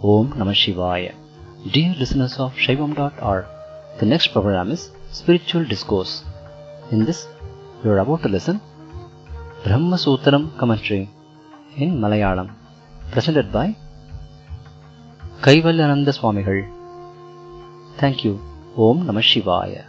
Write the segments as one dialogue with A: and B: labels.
A: Om Namah Shivaya. Dear listeners of Shaivam.org, the next program is Spiritual Discourse. In this, you are about to listen Brahma Sutram commentary in Malayalam, presented by Kaivalyananda Swamigal. Thank you. Om Namah Shivaya.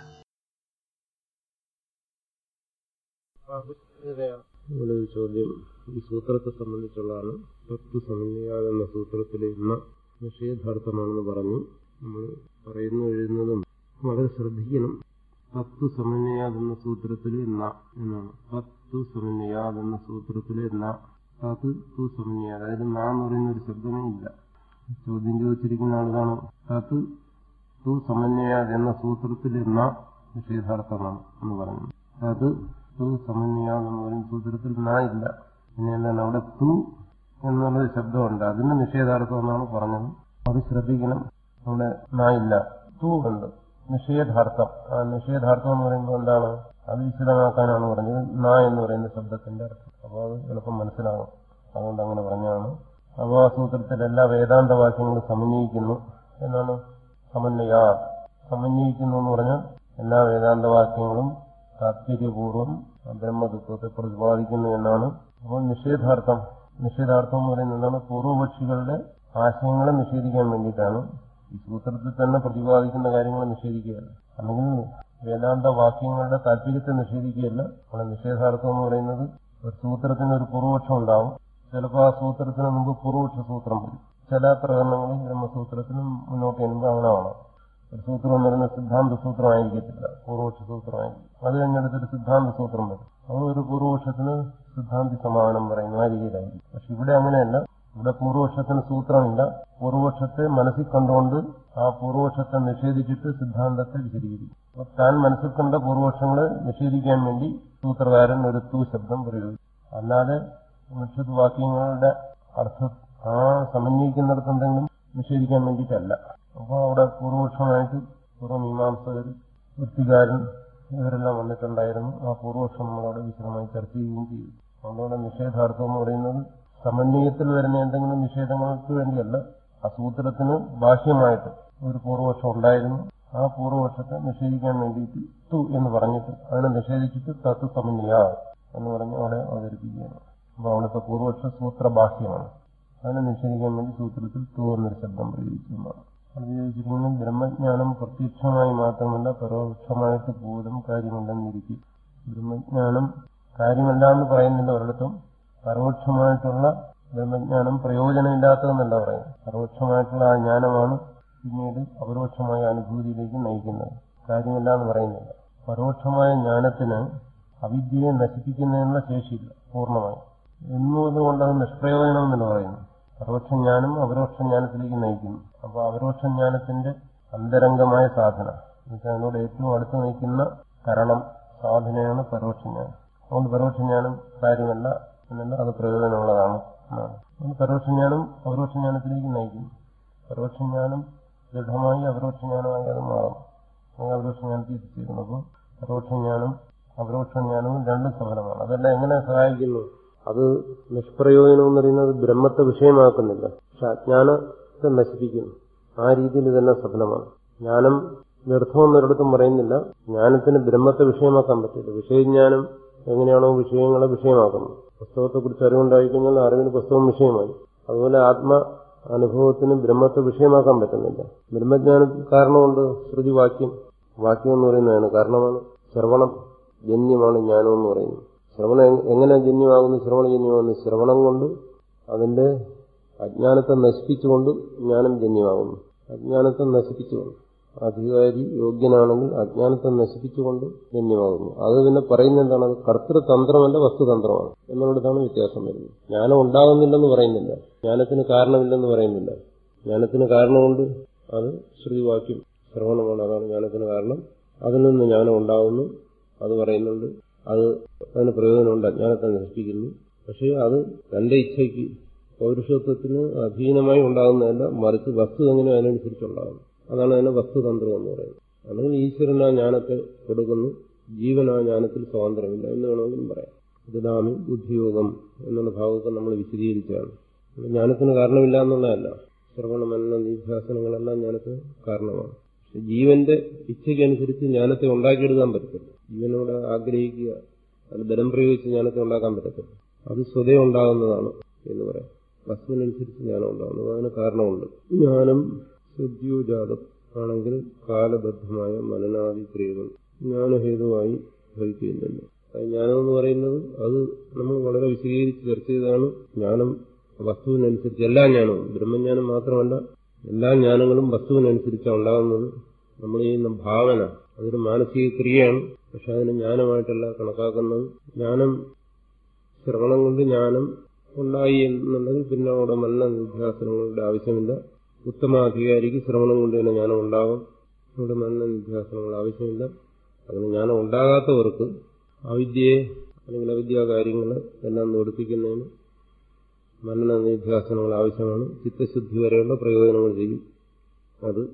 B: ഇവിടെ ഒരു ചോദ്യം ഈ സൂത്രത്തെ സംബന്ധിച്ചുള്ളതാണ് തത്വ സമന്വയാൽ എന്ന സൂത്രത്തിലെ ഇന്ന നിഷേധാർത്ഥമാണെന്ന് പറഞ്ഞു നമ്മൾ പറയുന്നു എഴുതുന്നതും വളരെ ശ്രദ്ധിക്കണം തത്വ സമന്വയാത് എന്ന സൂത്രത്തിൽ ന എന്നാണ് തത്വ സമന്വയാത് എന്ന സൂത്രത്തിലെ ന തത് തു സമന്വയാത് അതായത് ന എന്ന് പറയുന്ന ഒരു ശബ്ദമേ ഇല്ല ചോദ്യം ചോദിച്ചിരിക്കുന്ന ആളാണ് തത് തു സമന്വയാത് എന്ന സൂത്രത്തിൽ ന നിഷേധാർത്ഥമാണ് എന്ന് പറഞ്ഞു അത് തു സമന്വയാത് എന്ന് പറയുന്ന സൂത്രത്തിൽ ന ഇല്ല പിന്നെ എന്താണ് അവിടെ തു എന്നുള്ളൊരു ശബ്ദമുണ്ട് അതിന് നിഷേധാർത്ഥം എന്നാണ് പറഞ്ഞത് അത് ശ്രദ്ധിക്കണം അവിടെ ന ഇല്ല തു ഉണ്ട് നിഷേധാർത്ഥം ആ നിഷേധാർത്ഥം എന്ന് പറയുമ്പോൾ എന്താണ് അത് വിശദമാക്കാനാണ് പറഞ്ഞത് ന എന്ന് പറയുന്ന ശബ്ദത്തിന്റെ അർത്ഥം അപ്പോൾ അത് എളുപ്പം മനസ്സിലാകും അതുകൊണ്ട് അങ്ങനെ പറഞ്ഞാണ് അപ്പോൾ ആ സൂത്രത്തിൽ എല്ലാ വേദാന്ത വാക്യങ്ങളും സമന്വയിക്കുന്നു എന്നാണ് സമന്വയ സമന്വയിക്കുന്നു എന്ന് പറഞ്ഞാൽ എല്ലാ വേദാന്ത വാക്യങ്ങളും താത്പര്യപൂർവ്വം ബ്രഹ്മതത്വത്തെ പ്രതിപാദിക്കുന്നു എന്നാണ് അപ്പോൾ നിഷേധാർത്ഥം നിഷേധാർത്ഥം എന്ന് പറയുന്നത് എന്താണ് പൂർവപക്ഷികളുടെ ആശയങ്ങളെ നിഷേധിക്കാൻ വേണ്ടിയിട്ടാണ് ഈ സൂത്രത്തിൽ തന്നെ പ്രതിപാദിക്കുന്ന കാര്യങ്ങളെ നിഷേധിക്കുകയല്ല അല്ലെങ്കിൽ വേദാന്ത വാക്യങ്ങളുടെ താല്പര്യത്തെ നിഷേധിക്കുകയല്ല അവിടെ നിഷേധാർത്ഥം എന്ന് പറയുന്നത് ഒരു സൂത്രത്തിന് ഒരു പൂർവപക്ഷം ഉണ്ടാവും ചിലപ്പോൾ ആ സൂത്രത്തിന് മുമ്പ് പൂർവപക്ഷ സൂത്രം വരും ചില പ്രകടനങ്ങളിൽ ബ്രഹ്മസൂത്രത്തിനും മുന്നോട്ട് ചെല്ലുമ്പോൾ അങ്ങനെ ആവണം ഒരു സൂത്രം എന്ന് പറയുന്നത് സിദ്ധാന്ത സൂത്രമായിരിക്കത്തില്ല പൂർവപക്ഷ സൂത്രമായിരിക്കും അത് കഴിഞ്ഞെടുത്തൊരു സിദ്ധാന്ത സൂത്രം വരും അത് ഒരു പൂർവപക്ഷത്തിന് സിദ്ധാന്തി സമാനം പറയുന്ന ആ രീതിയിലായിരിക്കും പക്ഷെ ഇവിടെ അങ്ങനെയല്ല ഇവിടെ പൂർവപക്ഷത്തിന് സൂത്രമില്ല പൂർവപക്ഷത്തെ മനസ്സിൽ കണ്ടുകൊണ്ട് ആ പൂർവപക്ഷത്തെ നിഷേധിച്ചിട്ട് സിദ്ധാന്തത്തെ വിശദീകരിക്കും അപ്പൊ താൻ മനസ്സിൽ കണ്ട പൂർവപക്ഷങ്ങളെ നിഷേധിക്കാൻ വേണ്ടി സൂത്രകാരൻ ഒരു തൂ ശബ്ദം പ്രയോഗിക്കും അല്ലാതെ ഉപനിഷത്ത് വാക്യങ്ങളുടെ അർത്ഥം ആ സമന്വയിക്കുന്നിടത്ത് എന്തെങ്കിലും നിഷേധിക്കാൻ വേണ്ടിയിട്ടല്ല അപ്പോൾ അവിടെ പൂർവപക്ഷമായിട്ട് പൂർവ്വമീമാംസകർ വൃത്തികാരൻ ഇവരെല്ലാം വന്നിട്ടുണ്ടായിരുന്നു ആ പൂർവപക്ഷം നമ്മളവിടെ വിശദമായി ചർച്ച ചെയ്യുകയും ചെയ്തു അതുകൊണ്ട് നിഷേധാർത്ഥം എന്ന് പറയുന്നത് സമന്വയത്തിൽ വരുന്ന എന്തെങ്കിലും നിഷേധങ്ങൾക്ക് വേണ്ടിയല്ല ആ സൂത്രത്തിന് ബാഹ്യമായിട്ട് ഒരു പൂർവപക്ഷം ഉണ്ടായിരുന്നു ആ പൂർവപക്ഷത്തെ നിഷേധിക്കാൻ വേണ്ടിയിട്ട് തു എന്ന് പറഞ്ഞിട്ട് അതിനെ നിഷേധിച്ചിട്ട് തത്വ സമന്വയ എന്ന് പറഞ്ഞ് അവിടെ അവതരിപ്പിക്കുകയാണ് അപ്പോൾ അവിടുത്തെ പൂർവപക്ഷ സൂത്ര ബാഹ്യമാണ് അതിനെ നിഷേധിക്കാൻ വേണ്ടി സൂത്രത്തിൽ തു എന്നൊരു ശബ്ദം പ്രയോഗിക്കുന്നതാണ് അത് ചോദിച്ചിരിക്കുന്നത് ബ്രഹ്മജ്ഞാനം പ്രത്യക്ഷമായി മാത്രമല്ല പരോക്ഷമായിട്ട് പോലും കാര്യമില്ലെന്നിരിക്കും ബ്രഹ്മജ്ഞാനം കാര്യമല്ല എന്ന് പറയുന്നില്ല ഒരിടത്തും പരോക്ഷമായിട്ടുള്ള ബ്രഹ്മജ്ഞാനം പ്രയോജനമില്ലാത്തതെന്നല്ല പറയുന്നത് പരോക്ഷമായിട്ടുള്ള ആ ജ്ഞാനമാണ് പിന്നീട് അപരോക്ഷമായ അനുഭൂതിയിലേക്ക് നയിക്കുന്നത് കാര്യമില്ല എന്ന് പറയുന്നില്ല പരോക്ഷമായ ജ്ഞാനത്തിന് അവിദ്യയെ നശിപ്പിക്കുന്നതിനുള്ള ശേഷിയില്ല പൂർണ്ണമായി എന്നുകൊണ്ട് അത് നിഷ്പ്രയോജനമെന്നല്ല പറയുന്നു പരോക്ഷജ്ഞാനം അപരോക്ഷജ്ഞാനത്തിലേക്ക് നയിക്കുന്നു അപ്പോൾ അപരോക്ഷജ്ഞാനത്തിന്റെ അന്തരംഗമായ സാധന എന്നുവെച്ചാൽ അതിനോട് ഏറ്റവും അടുത്ത് നയിക്കുന്ന കരണം സാധനയാണ് പരോക്ഷജ്ഞാനം അതുകൊണ്ട് പരോക്ഷജ്ഞാനം കാര്യമല്ല എന്നല്ല അത് പ്രയോജനമുള്ളതാണ് എന്നാണ് അതുകൊണ്ട് പരോക്ഷജ്ഞാനം അപരോക്ഷജ്ഞാനത്തിലേക്ക് നയിക്കുന്നു പരോക്ഷജ്ഞാനം ദൃഢമായി അപരോക്ഷജ്ഞാനമായി അത് മാറും അങ്ങനെ അപരോക്ഷജ്ഞാനത്തിൽ എത്തിച്ചേരുന്നു അപ്പോൾ പരോക്ഷജ്ഞാനം അപരോക്ഷജ്ഞാനവും രണ്ടും സഫലമാണ് അതെല്ലാം എങ്ങനെ സഹായിക്കുന്നു അത് നിഷ്പ്രയോജനം എന്ന് പറയുന്നത് ബ്രഹ്മത്തെ വിഷയമാക്കുന്നില്ല പക്ഷെ അജ്ഞാനത്തെ നശിപ്പിക്കുന്നു ആ രീതിയിൽ ഇതെല്ലാം സഫലമാണ് ജ്ഞാനം വ്യർത്ഥമെന്നൊരിടത്തും പറയുന്നില്ല ജ്ഞാനത്തിന് ബ്രഹ്മത്തെ വിഷയമാക്കാൻ പറ്റില്ല വിഷയജ്ഞാനം എങ്ങനെയാണോ വിഷയങ്ങളെ വിഷയമാക്കുന്നത് പുസ്തകത്തെക്കുറിച്ച് അറിവുണ്ടായിക്കഴിഞ്ഞാൽ അറിവിന് പുസ്തകം വിഷയമായി അതുപോലെ ആത്മ അനുഭവത്തിന് ബ്രഹ്മത്തെ വിഷയമാക്കാൻ പറ്റുന്നില്ല ബ്രഹ്മജ്ഞാനം കാരണമുണ്ട് ശ്രുതി വാക്യം വാക്യം എന്ന് പറയുന്നതാണ് കാരണമാണ് ശ്രവണം ജന്യമാണ് ജ്ഞാനം എന്ന് പറയുന്നത് ശ്രവണം എങ്ങനെ ജന്യമാകുന്നു ശ്രവണജന്യമാകുന്നു ശ്രവണം കൊണ്ട് അതിന്റെ അജ്ഞാനത്തെ നശിപ്പിച്ചുകൊണ്ട് ജ്ഞാനം ജന്യമാകുന്നു അജ്ഞാനത്തെ നശിപ്പിച്ചുകൊണ്ട് അധികാരി യോഗ്യനാണെങ്കിൽ അജ്ഞാനത്തെ നശിപ്പിച്ചുകൊണ്ട് ജന്യമാകുന്നു അത് പിന്നെ പറയുന്നത് എന്താണ് അത് കർത്തൃതന്ത്രമല്ല വസ്തുതന്ത്രമാണ് എന്നുള്ളതാണ് വ്യത്യാസം വരുന്നത് ജ്ഞാനം ഉണ്ടാകുന്നില്ലെന്ന് പറയുന്നില്ല ജ്ഞാനത്തിന് കാരണമില്ലെന്ന് പറയുന്നില്ല ജ്ഞാനത്തിന് കാരണമുണ്ട് അത് ശ്രുതിവാക്യം ശ്രവണമാണ് അതാണ് ജ്ഞാനത്തിന് കാരണം അതിൽ നിന്ന് ജ്ഞാനം ഉണ്ടാകുന്നു അത് പറയുന്നുണ്ട് അത് അതിന് പ്രയോജനമുണ്ട് അജ്ഞാനത്തെ നശിപ്പിക്കുന്നു പക്ഷേ അത് തന്റെ ഇച്ഛയ്ക്ക് പൗരുഷത്വത്തിന് അധീനമായി ഉണ്ടാകുന്നതല്ല മറിച്ച് വസ്തു എങ്ങനെ അതിനനുസരിച്ചുണ്ടാകുന്നു അതാണ് അതിനെ വസ്തുതന്ത്രം എന്ന് പറയുന്നത് അല്ലെങ്കിൽ ഈശ്വരൻ ആ ജ്ഞാനത്തെ കൊടുക്കുന്നു ജീവൻ ആ ജ്ഞാനത്തിൽ സ്വാതന്ത്ര്യമില്ല എന്ന് വേണമെങ്കിലും പറയാം ഇതാമി ബുദ്ധിയോഗം എന്നുള്ള ഭാഗമൊക്കെ നമ്മൾ വിശദീകരിച്ചാണ് ജ്ഞാനത്തിന് കാരണമില്ല എന്നുള്ളതല്ല ശ്രവണ മനന നിധ്യാസനങ്ങളെല്ലാം ജ്ഞാനത്തിന് കാരണമാണ് പക്ഷെ ജീവന്റെ ഇച്ഛയ്ക്കനുസരിച്ച് ജ്ഞാനത്തെ ഉണ്ടാക്കിയെടുക്കാൻ പറ്റത്തില്ല ജീവനോട് ആഗ്രഹിക്കുക അത് ബലം പ്രയോഗിച്ച് ജ്ഞാനത്തെ ഉണ്ടാക്കാൻ പറ്റത്തില്ല അത് സ്വതേ ഉണ്ടാകുന്നതാണ് എന്ന് പറയാം വസ്തുവിനനുസരിച്ച് ജ്ഞാനം ഉണ്ടാകുന്നത് അതിന് കാരണമുണ്ട് ജ്ഞാനം സദ്യോജാതം ആണെങ്കിൽ കാലബദ്ധമായ മനനാദി ക്രിയകൾ ജ്ഞാനഹേതുവായി ഭവിക്കുന്നില്ല ജ്ഞാനം എന്ന് പറയുന്നത് അത് നമ്മൾ വളരെ വിശദീകരിച്ച് ചർച്ച ചെയ്തതാണ് ജ്ഞാനം വസ്തുവിനനുസരിച്ച് എല്ലാ ജ്ഞാനവും ബ്രഹ്മജ്ഞാനം മാത്രമല്ല എല്ലാ ജ്ഞാനങ്ങളും വസ്തുവിനനുസരിച്ചാണ് ഉണ്ടാകുന്നത് നമ്മൾ ചെയ്യുന്ന ഭാവന അതൊരു മാനസിക ക്രിയയാണ് പക്ഷെ അതിന് ജ്ഞാനമായിട്ടല്ല കണക്കാക്കുന്നത് ജ്ഞാനം ശ്രവണം കൊണ്ട് ജ്ഞാനം ഉണ്ടായി എന്നുണ്ടെങ്കിൽ പിന്നെ അവിടെ മല്ല നിധ്യാസനങ്ങളുടെ ആവശ്യമില്ല ഉത്തമാധികാരിക്ക് ശ്രവണം കൊണ്ട് തന്നെ ജ്ഞാനം ഉണ്ടാകും അവിടെ മല്ല നിധ്യാസനങ്ങൾ ആവശ്യമില്ല അങ്ങനെ ജ്ഞാനം ഉണ്ടാകാത്തവർക്ക് അവിദ്യയെ അല്ലെങ്കിൽ അവിദ്യാ കാര്യങ്ങൾ എല്ലാം നിവർത്തിക്കുന്നതിന് മനന നിധ്യാസനങ്ങൾ ആവശ്യമാണ് ചിത്തശുദ്ധി വരെയുള്ള പ്രയോജനങ്ങൾ ചെയ്യും അത്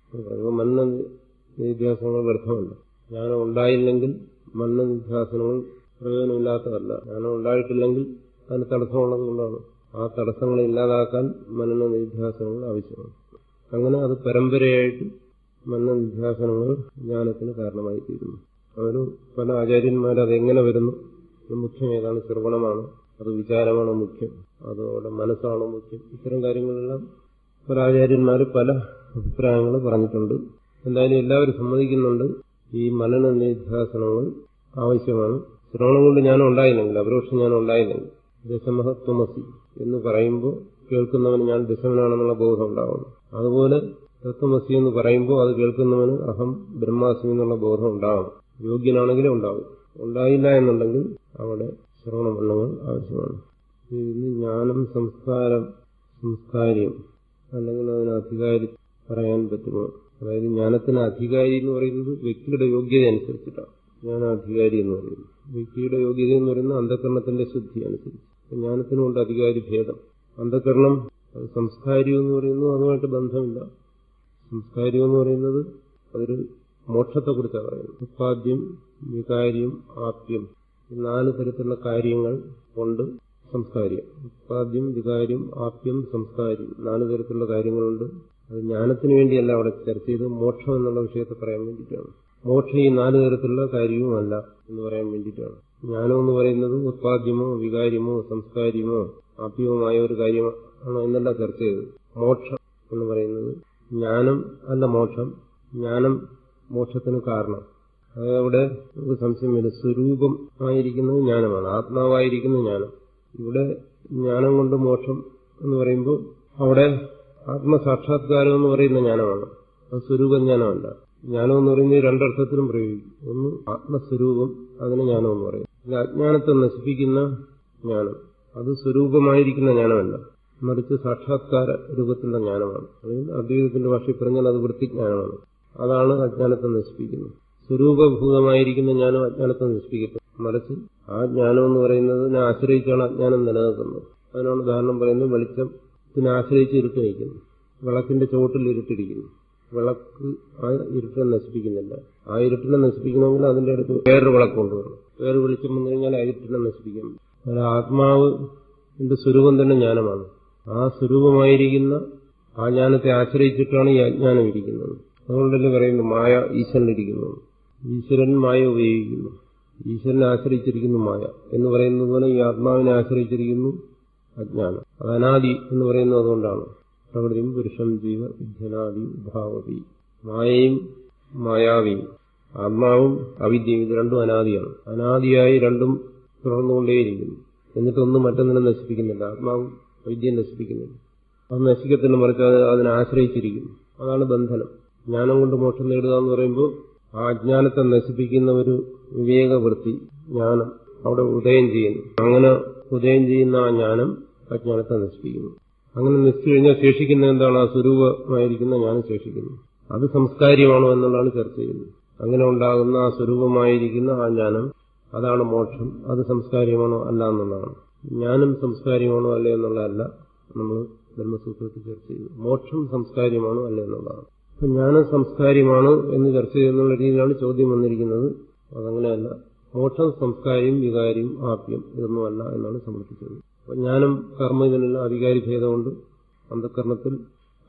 B: മനന നിധ്യാസനങ്ങൾ വ്യർത്ഥമല്ല ജ്ഞാനം ഉണ്ടായില്ലെങ്കിൽ മനന നിധ്യാസനങ്ങൾ പ്രയോജനമില്ലാത്തതല്ല ജ്ഞാനം ഉണ്ടായിട്ടില്ലെങ്കിൽ അതിന് തടസ്സമുള്ളത് കൊണ്ടാണ് ആ തടസ്സങ്ങളെ ഇല്ലാതാക്കാൻ മനന നിധ്യാസനങ്ങൾ ആവശ്യമാണ് അങ്ങനെ അത് പരമ്പരയായിട്ട് മനന നിധ്യാസനങ്ങൾ ജ്ഞാനത്തിന് കാരണമായി തീരുന്നു അവർ പല ആചാര്യന്മാർ അതെങ്ങനെ വരുന്നു മുഖ്യം ഏതാണ് ശ്രവണമാണ് അത് വിചാരമാണ് മുഖ്യം അതോടെ മനസ്സാണ് മുഖ്യം ഇത്തരം കാര്യങ്ങളെല്ലാം പല ആചാര്യന്മാർ പല അഭിപ്രായങ്ങൾ പറഞ്ഞിട്ടുണ്ട് എന്തായാലും എല്ലാവരും സമ്മതിക്കുന്നുണ്ട് ഈ മനന നിധ്യാസനങ്ങൾ ആവശ്യമാണ് ശ്രവണം കൊണ്ട് ജ്ഞാനം ഉണ്ടായില്ലെങ്കിൽ അപരോക്ഷ ജ്ഞാനം ഉണ്ടായില്ലെങ്കിൽ ദശമഹത്വമസി എന്ന് പറയുമ്പോൾ കേൾക്കുന്നവന് ഞാൻ ദശമനാണെന്നുള്ള ബോധം ഉണ്ടാവുന്നു അതുപോലെ തത്വമസി എന്ന് പറയുമ്പോൾ അത് കേൾക്കുന്നവന് അഹം ബ്രഹ്മാസ്മി എന്നുള്ള ബോധം ഉണ്ടാവണം യോഗ്യനാണെങ്കിലും ഉണ്ടാവും ഉണ്ടായില്ല എന്നുണ്ടെങ്കിൽ അവിടെ ശ്രവണമണ്ണങ്ങൾ ആവശ്യമാണ് ഇന്ന് ജ്ഞാനം സംസ്കാരം സംസ്കാര്യം അല്ലെങ്കിൽ അതിന് അധികാരി പറയാൻ പറ്റുമോ അതായത് ജ്ഞാനത്തിന് അധികാരി എന്ന് പറയുന്നത് വ്യക്തിയുടെ യോഗ്യത അനുസരിച്ചിട്ടാണ് ജ്ഞാനാധികാരി എന്ന് പറയുന്നത് വ്യക്തിയുടെ യോഗ്യത എന്ന് പറയുന്നത് അന്ധകരണത്തിന്റെ ശുദ്ധി അനുസരിച്ച് ജ്ഞാനത്തിനുണ്ട് അധികാരി ഭേദം അന്ധകരണം അത് സംസ്കാരം എന്ന് പറയുന്നത് അതുമായിട്ട് ബന്ധമില്ല സംസ്കാരം എന്ന് പറയുന്നത് അതൊരു മോക്ഷത്തെക്കുറിച്ചാണ് പറയുന്നത് ഉത്പാദ്യം വികാര്യം ആപ്യം ഈ നാല് തരത്തിലുള്ള കാര്യങ്ങൾ കൊണ്ട് സംസ്കാര്യം ഉത്പാദ്യം വികാര്യം ആപ്യം സംസ്കാര്യം നാല് തരത്തിലുള്ള കാര്യങ്ങളുണ്ട് അത് ജ്ഞാനത്തിന് വേണ്ടിയല്ല അവിടെ ചർച്ച ചെയ്ത് മോക്ഷം എന്നുള്ള വിഷയത്തെ പറയാൻ വേണ്ടിയിട്ടാണ് മോക്ഷം ഈ നാല് തരത്തിലുള്ള കാര്യവുമല്ല എന്ന് പറയാൻ വേണ്ടിയിട്ടാണ് ജ്ഞാനം എന്ന് പറയുന്നത് ഉത്പാദ്യമോ വികാര്യമോ സംസ്കാര്യമോ ആപ്യവുമായ ഒരു കാര്യമാണോ എന്നല്ല ചർച്ച ചെയ്തത് മോക്ഷം എന്ന് പറയുന്നത് ജ്ഞാനം അല്ല മോക്ഷം ജ്ഞാനം മോക്ഷത്തിന് കാരണം അതവിടെ നമുക്ക് സംശയം വരും സ്വരൂപം ആയിരിക്കുന്നത് ജ്ഞാനമാണ് ആത്മാവായിരിക്കുന്ന ജ്ഞാനം ഇവിടെ ജ്ഞാനം കൊണ്ട് മോക്ഷം എന്ന് പറയുമ്പോൾ അവിടെ ആത്മസാക്ഷാത്കാരം എന്ന് പറയുന്ന ജ്ഞാനമാണ് അത് സ്വരൂപജ്ഞാനമല്ല ജ്ഞാനം എന്ന് പറയുന്നത് രണ്ടർത്ഥത്തിലും പ്രയോഗിക്കും ഒന്ന് ആത്മസ്വരൂപം അതിന് ജ്ഞാനം എന്ന് പറയും ഇത് അജ്ഞാനത്തെ നശിപ്പിക്കുന്ന ജ്ഞാനം അത് സ്വരൂപമായിരിക്കുന്ന ജ്ഞാനമല്ല മറിച്ച് സാക്ഷാത്കാര രൂപത്തിലുള്ള ജ്ഞാനമാണ് അല്ലെങ്കിൽ അദ്വൈതത്തിന്റെ ഭാഷയിൽ പറഞ്ഞാൽ അത് വൃത്തിജ്ഞാനമാണ് അതാണ് അജ്ഞാനത്തെ നശിപ്പിക്കുന്നത് സ്വരൂപഭൂതമായിരിക്കുന്ന ജ്ഞാനം അജ്ഞാനത്തെ നശിപ്പിക്കട്ടെ മറിച്ച് ആ ജ്ഞാനം എന്ന് പറയുന്നതിനെ ആശ്രയിച്ചാണ് അജ്ഞാനം നിലനിൽക്കുന്നത് അതിനാണ് ഉദാഹരണം പറയുന്നത് വെളിച്ചത്തിനെ ആശ്രയിച്ച് ഇരുട്ട് നിൽക്കുന്നു വിളക്കിന്റെ ചുവട്ടിൽ ഇരുട്ടിരിക്കുന്നു വിളക്ക് ആ ഇരുട്ടിനെ നശിപ്പിക്കുന്നില്ല ആ ഇരുട്ടിനെ നശിപ്പിക്കണമെങ്കിൽ അതിന്റെ അടുത്ത് വേറൊരു വിളക്ക് കൊണ്ടുവരണം വേറെ വെളിച്ചം വന്നു കഴിഞ്ഞാൽ ആ ഇരുട്ടിനെ നശിപ്പിക്കാൻ പറ്റും ആത്മാവ് എന്റെ സ്വരൂപം തന്നെ ജ്ഞാനമാണ് ആ സ്വരൂപമായിരിക്കുന്ന ആ ജ്ഞാനത്തെ ആശ്രയിച്ചിട്ടാണ് ഈ അജ്ഞാനം ഇരിക്കുന്നത് അതുകൊണ്ടല്ലേ പറയുന്നു മായ ഈശ്വരനിരിക്കുന്നു ഈശ്വരൻ മായ ഉപയോഗിക്കുന്നു ഈശ്വരനെ ആശ്രയിച്ചിരിക്കുന്നു മായ എന്ന് പറയുന്നത് പോലെ ഈ ആത്മാവിനെ ആശ്രയിച്ചിരിക്കുന്നു അജ്ഞാനം അത് അനാദി എന്ന് പറയുന്നത് അതുകൊണ്ടാണ് പ്രകൃതിയും പുരുഷം ജീവ വിദ്യനാദി ഭാവതി മായയും മായാവിയും ആത്മാവും അവിദ്യയും ഇത് രണ്ടും അനാദിയാണ് അനാദിയായി രണ്ടും തുടർന്നുകൊണ്ടേയിരിക്കുന്നു എന്നിട്ടൊന്നും മറ്റൊന്നിനെ നശിപ്പിക്കുന്നില്ല ആത്മാവും അവിദ്യയും നശിപ്പിക്കുന്നില്ല അത് നശിക്കത്തിന് മറിച്ച് അത് അതിനെ ആശ്രയിച്ചിരിക്കുന്നു അതാണ് ബന്ധനം ജ്ഞാനം കൊണ്ട് മോക്ഷം നേടുക എന്ന് പറയുമ്പോൾ ആ അജ്ഞാനത്തെ നശിപ്പിക്കുന്ന ഒരു വിവേകവൃത്തി ജ്ഞാനം അവിടെ ഉദയം ചെയ്യുന്നു അങ്ങനെ ഉദയം ചെയ്യുന്ന ആ ജ്ഞാനം അജ്ഞാനത്തെ നശിപ്പിക്കുന്നു അങ്ങനെ നശിച്ചു കഴിഞ്ഞാൽ ശേഷിക്കുന്ന എന്താണ് ആ സ്വരൂപമായിരിക്കുന്ന ജ്ഞാനം ശേഷിക്കുന്നു അത് സംസ്കാര്യമാണോ എന്നുള്ളതാണ് ചർച്ച ചെയ്യുന്നത് അങ്ങനെ ഉണ്ടാകുന്ന ആ സ്വരൂപമായിരിക്കുന്ന ആ ജ്ഞാനം അതാണ് മോക്ഷം അത് സംസ്കാര്യമാണോ അല്ല എന്നുള്ളതാണ് ജ്ഞാനം സംസ്കാര്യമാണോ അല്ല എന്നുള്ളതല്ല നമ്മൾ ബ്രഹ്മസൂത്രത്തിൽ ചർച്ച ചെയ്തു മോക്ഷം സംസ്കാര്യമാണോ അല്ല എന്നുള്ളതാണ് അപ്പൊ ജ്ഞാനം സംസ്കാര്യമാണ് എന്ന് ചർച്ച ചെയ്യുന്നുള്ള രീതിയിലാണ് ചോദ്യം വന്നിരിക്കുന്നത് അതങ്ങനെയല്ല മോക്ഷം സംസ്കാരം വികാര്യം ആപ്യം ഇതൊന്നുമല്ല എന്നാണ് സമർപ്പിച്ചത് അപ്പൊ ജ്ഞാനം കർമ്മ ഇതിനെല്ലാം അധികാരി ഭേദമുണ്ട് അന്ധകരണത്തിൽ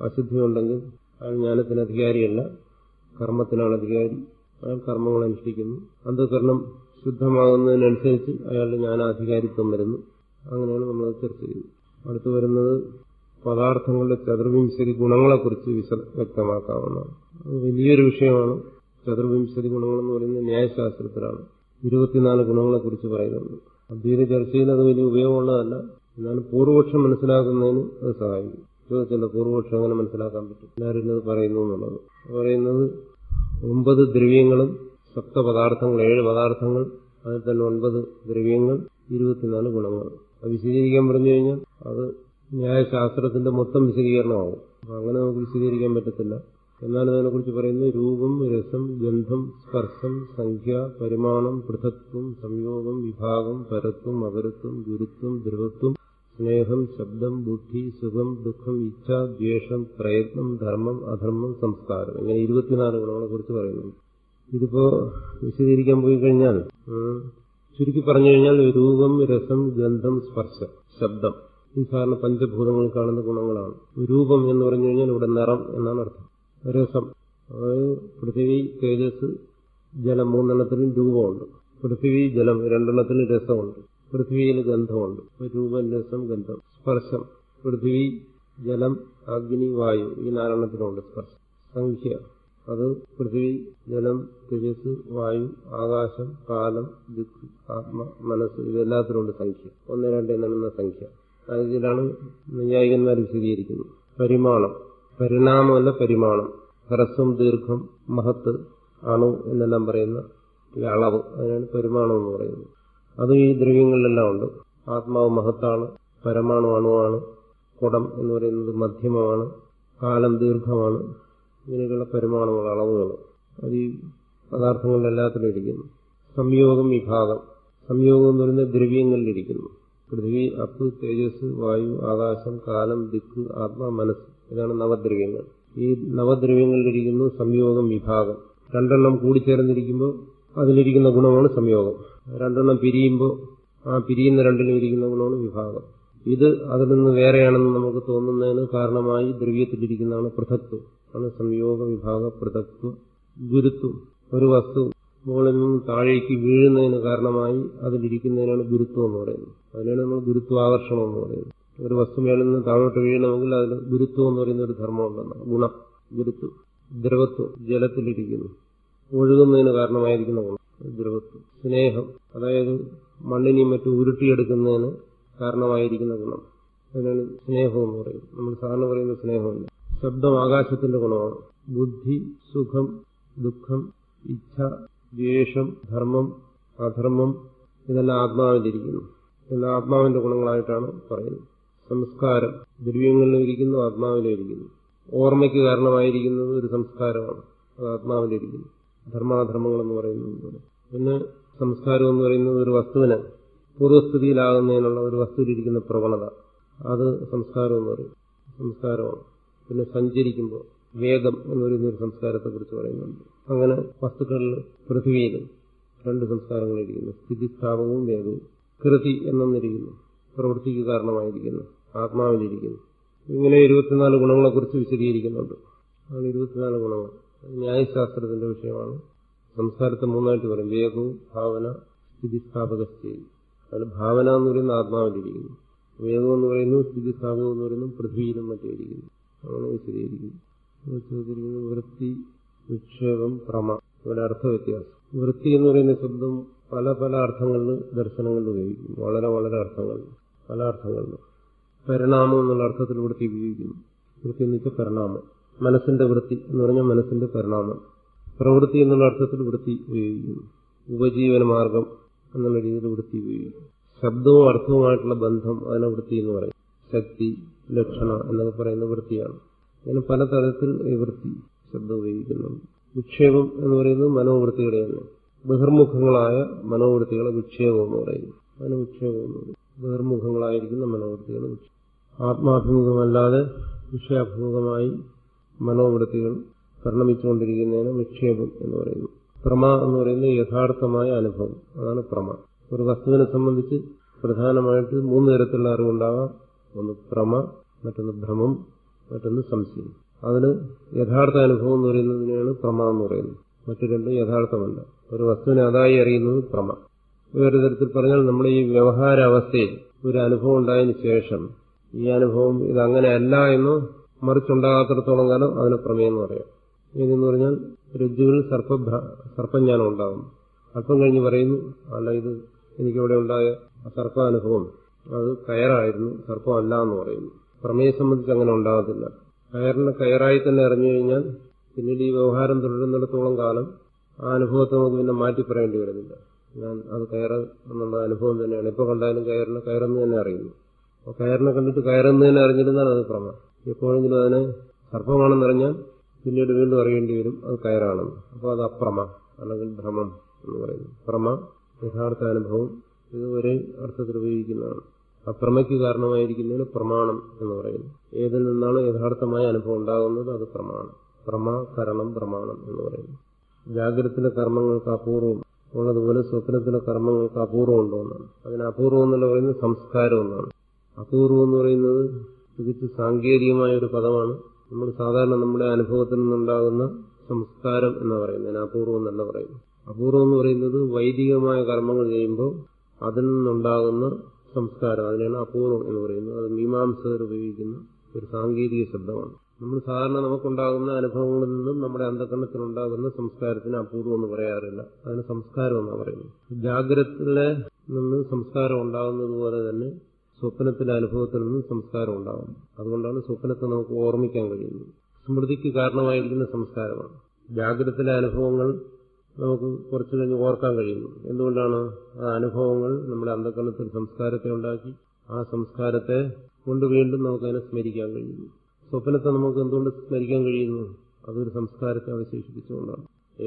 B: അശുദ്ധി ഉണ്ടെങ്കിൽ അയാൾ ജ്ഞാനത്തിന് അധികാരിയല്ല കർമ്മത്തിനാണ് അധികാരി അയാൾ കർമ്മങ്ങൾ അനുഷ്ഠിക്കുന്നു അന്ധകരണം ശുദ്ധമാകുന്നതിനനുസരിച്ച് അയാളുടെ ജ്ഞാനാധികാരിത്വം വരുന്നു അങ്ങനെയാണ് നമ്മൾ ചർച്ച ചെയ്യുന്നത് അടുത്തു വരുന്നത് പദാർത്ഥങ്ങളുടെ ചതുർവിംശതി ഗുണങ്ങളെക്കുറിച്ച് വിശ വ്യക്തമാക്കാവുന്നതാണ് അത് വലിയൊരു വിഷയമാണ് ചതുർവിംശതി ഗുണങ്ങൾ എന്ന് പറയുന്നത് ന്യായശാസ്ത്രത്തിലാണ് ഇരുപത്തിനാല് ഗുണങ്ങളെക്കുറിച്ച് പറയുന്നുണ്ട് അദ്വൈത ചർച്ചയിൽ അത് വലിയ ഉപയോഗമുള്ളതല്ല എന്നാലും പൂർവപക്ഷം മനസ്സിലാക്കുന്നതിന് അത് സഹായിക്കും ചോദിച്ചല്ലോ പൂർവപക്ഷം അങ്ങനെ മനസ്സിലാക്കാൻ പറ്റും എല്ലാവരും അത് പറയുന്നു എന്നുള്ളത് പറയുന്നത് ഒമ്പത് ദ്രവ്യങ്ങളും സപ്തപദാർത്ഥങ്ങൾ ഏഴ് പദാർത്ഥങ്ങൾ അതിൽ തന്നെ ഒൻപത് ദ്രവ്യങ്ങൾ ഇരുപത്തിനാല് ഗുണങ്ങൾ അത് വിശദീകരിക്കാൻ പറഞ്ഞു കഴിഞ്ഞാൽ അത് ന്യായശാസ്ത്രത്തിന്റെ മൊത്തം വിശദീകരണമാവും അപ്പൊ അങ്ങനെ നമുക്ക് വിശദീകരിക്കാൻ പറ്റത്തില്ല എന്നാലും അതിനെക്കുറിച്ച് പറയുന്നത് രൂപം രസം ഗന്ധം സ്പർശം സംഖ്യ പരിമാണം പൃഥത്വം സംയോഗം വിഭാഗം പരത്വം അപരത്വം ഗുരുത്വം ധ്രുവത്വം സ്നേഹം ശബ്ദം ബുദ്ധി സുഖം ദുഃഖം ഇച്ഛ ദ്വേഷം പ്രയത്നം ധർമ്മം അധർമ്മം സംസ്കാരം ഇങ്ങനെ ഇരുപത്തിനാല് ഗുണങ്ങളെ കുറിച്ച് പറയുന്നുണ്ട് ഇതിപ്പോ വിശദീകരിക്കാൻ പോയി കഴിഞ്ഞാൽ ചുരുക്കി പറഞ്ഞു കഴിഞ്ഞാൽ രൂപം രസം ഗന്ധം സ്പർശം ശബ്ദം ഈ സാധാരണ പഞ്ചഭൂതങ്ങളിൽ കാണുന്ന ഗുണങ്ങളാണ് രൂപം എന്ന് പറഞ്ഞു കഴിഞ്ഞാൽ ഇവിടെ നിറം എന്നാണ് അർത്ഥം രസം അതായത് പൃഥ്വി തേജസ് ജലം മൂന്നെണ്ണത്തിലും രൂപമുണ്ട് പൃഥ്വി ജലം രണ്ടെണ്ണത്തിലും രസമുണ്ട് പൃഥ്വിയിൽ ഗന്ധമുണ്ട് രൂപം രസം ഗന്ധം സ്പർശം പൃഥ്വി ജലം അഗ്നി വായു ഈ നാലെണ്ണത്തിലുണ്ട് സ്പർശം സംഖ്യ അത് പൃഥ്വി ജലം തേജസ് വായു ആകാശം കാലം ദിക്ക് ആത്മ മനസ്സ് ഇതെല്ലാത്തിലുണ്ട് സംഖ്യ ഒന്ന് രണ്ട് എന്നെണ്ണ സംഖ്യ അതിലാണ് നൈയായികന്മാർ വിശദീകരിക്കുന്നത് പരിമാണം പരിണാമമല്ല പരിമാണം ഹ്രസ്വം ദീർഘം മഹത്ത് അണു എന്നെല്ലാം പറയുന്ന ഈ അളവ് അതിനാണ് പരിമാണം എന്ന് പറയുന്നത് അതും ഈ ദ്രവ്യങ്ങളിലെല്ലാം ഉണ്ട് ആത്മാവ് മഹത്താണ് പരമാണു അണുവാണ് കുടം എന്ന് പറയുന്നത് മധ്യമമാണ് കാലം ദീർഘമാണ് ഇങ്ങനെയൊക്കെയുള്ള പരിമാണങ്ങൾ അളവുകൾ അത് ഈ പദാർത്ഥങ്ങളിൽ എല്ലാത്തിലും ഇരിക്കുന്നു സംയോഗം വിഭാഗം സംയോഗം എന്ന് പറയുന്നത് ദ്രവ്യങ്ങളിലിരിക്കുന്നു പൃഥ്വി അപ്പ് തേജസ് വായു ആകാശം കാലം ദിക്ക് ആത്മ മനസ്സ് ഇതാണ് നവദ്രവ്യങ്ങൾ ഈ നവദ്രവ്യങ്ങളിലിരിക്കുന്നു സംയോഗം വിഭാഗം രണ്ടെണ്ണം കൂടിച്ചേർന്നിരിക്കുമ്പോൾ അതിലിരിക്കുന്ന ഗുണമാണ് സംയോഗം രണ്ടെണ്ണം പിരിയുമ്പോൾ ആ പിരിയുന്ന രണ്ടിലും ഇരിക്കുന്ന ഗുണമാണ് വിഭാഗം ഇത് അതിൽ നിന്ന് വേറെയാണെന്ന് നമുക്ക് തോന്നുന്നതിന് കാരണമായി ദ്രവ്യത്തിലിരിക്കുന്നതാണ് പൃഥക്ത്വം ആണ് സംയോഗ വിഭാഗ പൃഥക്ത്വം ഗുരുത്വം ഒരു വസ്തു മുകളിൽ നിന്ന് താഴേക്ക് വീഴുന്നതിന് കാരണമായി അതിലിരിക്കുന്നതിനാണ് ഗുരുത്വം എന്ന് പറയുന്നത് അതിനാണ് നമ്മൾ ഗുരുത്വാകർഷണം എന്ന് പറയുന്നത് ഒരു വസ്തു മേളിൽ നിന്ന് താഴോട്ട് വീഴണമെങ്കിൽ അതിൽ ഗുരുത്വം എന്ന് പറയുന്ന ഒരു ധർമ്മം ഉണ്ടെന്നാണ് ഗുണം ഗുരുത്വം ദ്രവത്വം ജലത്തിലിരിക്കുന്നു ഒഴുകുന്നതിന് കാരണമായിരിക്കുന്ന ഗുണം ദ്രവത്വം സ്നേഹം അതായത് മണ്ണിനെയും മറ്റും ഉരുട്ടിയെടുക്കുന്നതിന് കാരണമായിരിക്കുന്ന ഗുണം അതിനാണ് സ്നേഹം എന്ന് പറയുന്നത് നമ്മൾ സാധാരണ പറയുന്ന സ്നേഹമല്ല ശബ്ദം ആകാശത്തിന്റെ ഗുണമാണ് ബുദ്ധി സുഖം ദുഃഖം ഇച്ഛ ദ്വേഷം ധർമ്മം അധർമ്മം ഇതെല്ലാം ആത്മാവിലിരിക്കുന്നു എല്ലാം ആത്മാവിന്റെ ഗുണങ്ങളായിട്ടാണ് പറയുന്നത് സംസ്കാരം ദ്രവ്യങ്ങളിലും ഇരിക്കുന്നു ആത്മാവിലും ഇരിക്കുന്നു ഓർമ്മയ്ക്ക് കാരണമായിരിക്കുന്നത് ഒരു സംസ്കാരമാണ് അത് ആത്മാവിലിരിക്കുന്നു ധർമാധർമ്മങ്ങൾ എന്ന് പറയുന്നത് പോലെ പിന്നെ സംസ്കാരം എന്ന് പറയുന്നത് ഒരു വസ്തുവിന് പൂർവ്വസ്ഥിതിയിലാകുന്നതിനുള്ള ഒരു വസ്തുവിലിരിക്കുന്ന പ്രവണത അത് സംസ്കാരം എന്ന് പറയും സംസ്കാരമാണ് പിന്നെ സഞ്ചരിക്കുമ്പോൾ വേഗം എന്ന് പറയുന്ന ഒരു സംസ്കാരത്തെ കുറിച്ച് പറയുന്നുണ്ട് അങ്ങനെ വസ്തുക്കളിൽ പൃഥ്വിയിൽ രണ്ട് സംസ്കാരങ്ങളിരിക്കുന്നു സ്ഥിതിസ്ഥാപകവും വേഗവും കൃതി എന്നൊന്നിരിക്കുന്നു പ്രവൃത്തിക്ക് കാരണമായിരിക്കുന്നു ആത്മാവിലിരിക്കുന്നു ഇങ്ങനെ ഇരുപത്തിനാല് ഗുണങ്ങളെക്കുറിച്ച് വിശദീകരിക്കുന്നുണ്ട് അതാണ് ഇരുപത്തിനാല് ഗുണങ്ങൾ ന്യായശാസ്ത്രത്തിന്റെ വിഷയമാണ് സംസ്കാരത്തെ മൂന്നായിട്ട് പറയും വേഗവും ഭാവന സ്ഥിതിസ്ഥാപക സ്ഥിതി അതിൽ ഭാവന എന്ന് പറയുന്ന ആത്മാവിലിരിക്കുന്നു വേഗം എന്ന് പറയുന്നു സ്ഥിതിസ്ഥാപകം എന്ന് പറയുന്നു പൃഥ്വിയിലും മറ്റും ഇരിക്കുന്നു അങ്ങനെ വിശദീകരിക്കുന്നു ചോദിച്ചിരിക്കുന്നു വൃത്തി വിക്ഷേപം പ്രമ ഇവിടെ അർത്ഥവ്യത്യാസം വൃത്തി എന്ന് പറയുന്ന ശബ്ദം പല പല അർത്ഥങ്ങളിൽ ദർശനങ്ങളിൽ ഉപയോഗിക്കും വളരെ വളരെ അർത്ഥങ്ങളിൽ പല അർത്ഥങ്ങളിൽ പരിണാമം എന്നുള്ള അർത്ഥത്തിൽ വൃത്തി ഉപയോഗിക്കുന്നു വൃത്തി എന്ന് വെച്ചാൽ പരിണാമം മനസ്സിന്റെ വൃത്തി എന്ന് പറഞ്ഞാൽ മനസ്സിന്റെ പരിണാമം പ്രവൃത്തി എന്നുള്ള അർത്ഥത്തിൽ വൃത്തി ഉപയോഗിക്കുന്നു ഉപജീവന മാർഗം എന്നുള്ള രീതിയിൽ വൃത്തി ഉപയോഗിക്കും ശബ്ദവും അർത്ഥവുമായിട്ടുള്ള ബന്ധം അതിനെ വൃത്തി എന്ന് പറയും ശക്തി ലക്ഷണ എന്നൊക്കെ പറയുന്ന വൃത്തിയാണ് അങ്ങനെ പല തരത്തിൽ ഈ വൃത്തി ശബ്ദം ഉപയോഗിക്കുന്നുണ്ട് വിക്ഷേപം എന്ന് പറയുന്നത് മനോവൃത്തികളെ തന്നെ ബഹിർമുഖങ്ങളായ മനോവൃത്തികളെ വിക്ഷേപം എന്ന് പറയുന്നു അതിന് വിക്ഷേപം എന്ന് പറയും ബഹിർമുഖങ്ങളായിരിക്കുന്ന മനോവൃത്തികൾ ആത്മാഭിമുഖമല്ലാതെ വിഷയാഭിമുഖമായി മനോവൃത്തികൾ പരിണമിച്ചുകൊണ്ടിരിക്കുന്നതിന് വിക്ഷേപം എന്ന് പറയുന്നു പ്രമ എന്ന് പറയുന്നത് യഥാർത്ഥമായ അനുഭവം അതാണ് പ്രമ ഒരു വസ്തുവിനെ സംബന്ധിച്ച് പ്രധാനമായിട്ട് മൂന്ന് തരത്തിലുള്ള അറിവുണ്ടാകാം ഒന്ന് പ്രമ മറ്റൊന്ന് ഭ്രമം മറ്റൊന്ന് സംശയം അതിന് യഥാർത്ഥ അനുഭവം എന്ന് പറയുന്നതിനെയാണ് പ്രമ എന്ന് പറയുന്നത് മറ്റു രണ്ടും യഥാർത്ഥമല്ല ഒരു വസ്തുവിനെ അതായി അറിയുന്നത് പ്രമ വേറെ തരത്തിൽ പറഞ്ഞാൽ നമ്മുടെ ഈ വ്യവഹാര അവസ്ഥയിൽ ഒരു അനുഭവം ഉണ്ടായതിനു ശേഷം ഈ അനുഭവം ഇതങ്ങനെയല്ല എന്ന് മറിച്ചുണ്ടാകാത്തിടത്തോളം കാലം അതിന് പ്രമേയം എന്ന് പറയാം ഇതെന്ന് പറഞ്ഞാൽ രജ്ജുവിൽ സർപ്പ സർപ്പജ്ഞാനം ഉണ്ടാകും അല്പം കഴിഞ്ഞ് പറയുന്നു അല്ല ഇത് എനിക്കിവിടെ ഉണ്ടായ സർപ്പാനുഭവം അത് കയറായിരുന്നു സർപ്പമല്ല എന്ന് പറയുന്നു പ്രമേയെ സംബന്ധിച്ച് അങ്ങനെ ഉണ്ടാകത്തില്ല കയറിന് കയറായി തന്നെ അറിഞ്ഞു കഴിഞ്ഞാൽ പിന്നീട് ഈ വ്യവഹാരം തുടരുന്നിടത്തോളം കാലം ആ അനുഭവത്തെ നമുക്ക് പിന്നെ മാറ്റി പറയേണ്ടി വരുന്നില്ല ഞാൻ അത് കയറ് എന്നുള്ള അനുഭവം തന്നെയാണ് എപ്പോൾ കണ്ടാലും കയറിന് കയറെന്ന് തന്നെ അറിയുന്നു അപ്പോൾ കയറിനെ കണ്ടിട്ട് കയറെന്ന് തന്നെ അറിഞ്ഞിരുന്നാൽ അത് പ്രമ എപ്പോഴെങ്കിലും അതിനെ സർപ്പമാണെന്നറിഞ്ഞാൽ പിന്നീട് വീണ്ടും അറിയേണ്ടി വരും അത് കയറാണെന്ന് അപ്പോൾ അത് അപ്രമ അല്ലെങ്കിൽ ഭ്രമം എന്ന് പറയുന്നു പ്രമ യഥാർത്ഥ അനുഭവം ഇത് ഒരേ അർത്ഥത്തിൽ ഉപയോഗിക്കുന്നതാണ് അപ്രമയ്ക്ക് കാരണമായിരിക്കുന്നതിന് പ്രമാണം എന്ന് പറയുന്നു ഏതിൽ നിന്നാണ് യഥാർത്ഥമായ അനുഭവം ഉണ്ടാകുന്നത് അത് പ്രമാണം പ്രമ കരണം പ്രമാണം എന്ന് പറയുന്നു ജാഗ്രതത്തിലെ കർമ്മങ്ങൾക്ക് അപൂർവം ഉള്ളതുപോലെ സ്വപ്നത്തിലെ കർമ്മങ്ങൾക്ക് അപൂർവം ഉണ്ടോ എന്നാണ് അതിന് അപൂർവം എന്നുള്ള പറയുന്നത് സംസ്കാരം എന്നാണ് അപൂർവം എന്ന് പറയുന്നത് തികച്ച് സാങ്കേതികമായ ഒരു പദമാണ് നമ്മൾ സാധാരണ നമ്മുടെ അനുഭവത്തിൽ നിന്നുണ്ടാകുന്ന സംസ്കാരം എന്ന് പറയുന്നത് അതിന് അപൂർവം എന്നല്ല പറയുന്നു അപൂർവം എന്ന് പറയുന്നത് വൈദികമായ കർമ്മങ്ങൾ ചെയ്യുമ്പോൾ അതിൽ നിന്നുണ്ടാകുന്ന സംസ്കാരം അതിനാണ് അപൂർവം എന്ന് പറയുന്നത് അത് മീമാംസകർ ഉപയോഗിക്കുന്ന ഒരു സാങ്കേതിക ശബ്ദമാണ് നമ്മൾ സാധാരണ നമുക്കുണ്ടാകുന്ന അനുഭവങ്ങളിൽ നിന്നും നമ്മുടെ അന്ധകരണത്തിലുണ്ടാകുന്ന സംസ്കാരത്തിന് അപൂർവം എന്ന് പറയാറില്ല അതിന് സംസ്കാരം എന്നാണ് പറയുന്നത് ജാഗ്രതത്തിലെ നിന്ന് സംസ്കാരം ഉണ്ടാകുന്നത് പോലെ തന്നെ സ്വപ്നത്തിലെ അനുഭവത്തിൽ നിന്നും സംസ്കാരം ഉണ്ടാകും അതുകൊണ്ടാണ് സ്വപ്നത്തെ നമുക്ക് ഓർമ്മിക്കാൻ കഴിയുന്നത് സ്മൃതിക്ക് കാരണമായിരിക്കുന്ന സംസ്കാരമാണ് ജാഗ്രതത്തിലെ അനുഭവങ്ങൾ നമുക്ക് കുറച്ചു കഴിഞ്ഞ് ഓർക്കാൻ കഴിയുന്നു എന്തുകൊണ്ടാണ് ആ അനുഭവങ്ങൾ നമ്മുടെ അന്ധകരണത്തിൽ സംസ്കാരത്തെ ഉണ്ടാക്കി ആ സംസ്കാരത്തെ കൊണ്ട് വീണ്ടും നമുക്കതിനെ സ്മരിക്കാൻ കഴിയുന്നു സ്വപ്നത്തെ നമുക്ക് എന്തുകൊണ്ട് സ്മരിക്കാൻ കഴിയുന്നു അതൊരു സംസ്കാരത്തെ അവശേഷിപ്പിച്ചുകൊണ്ടാണ്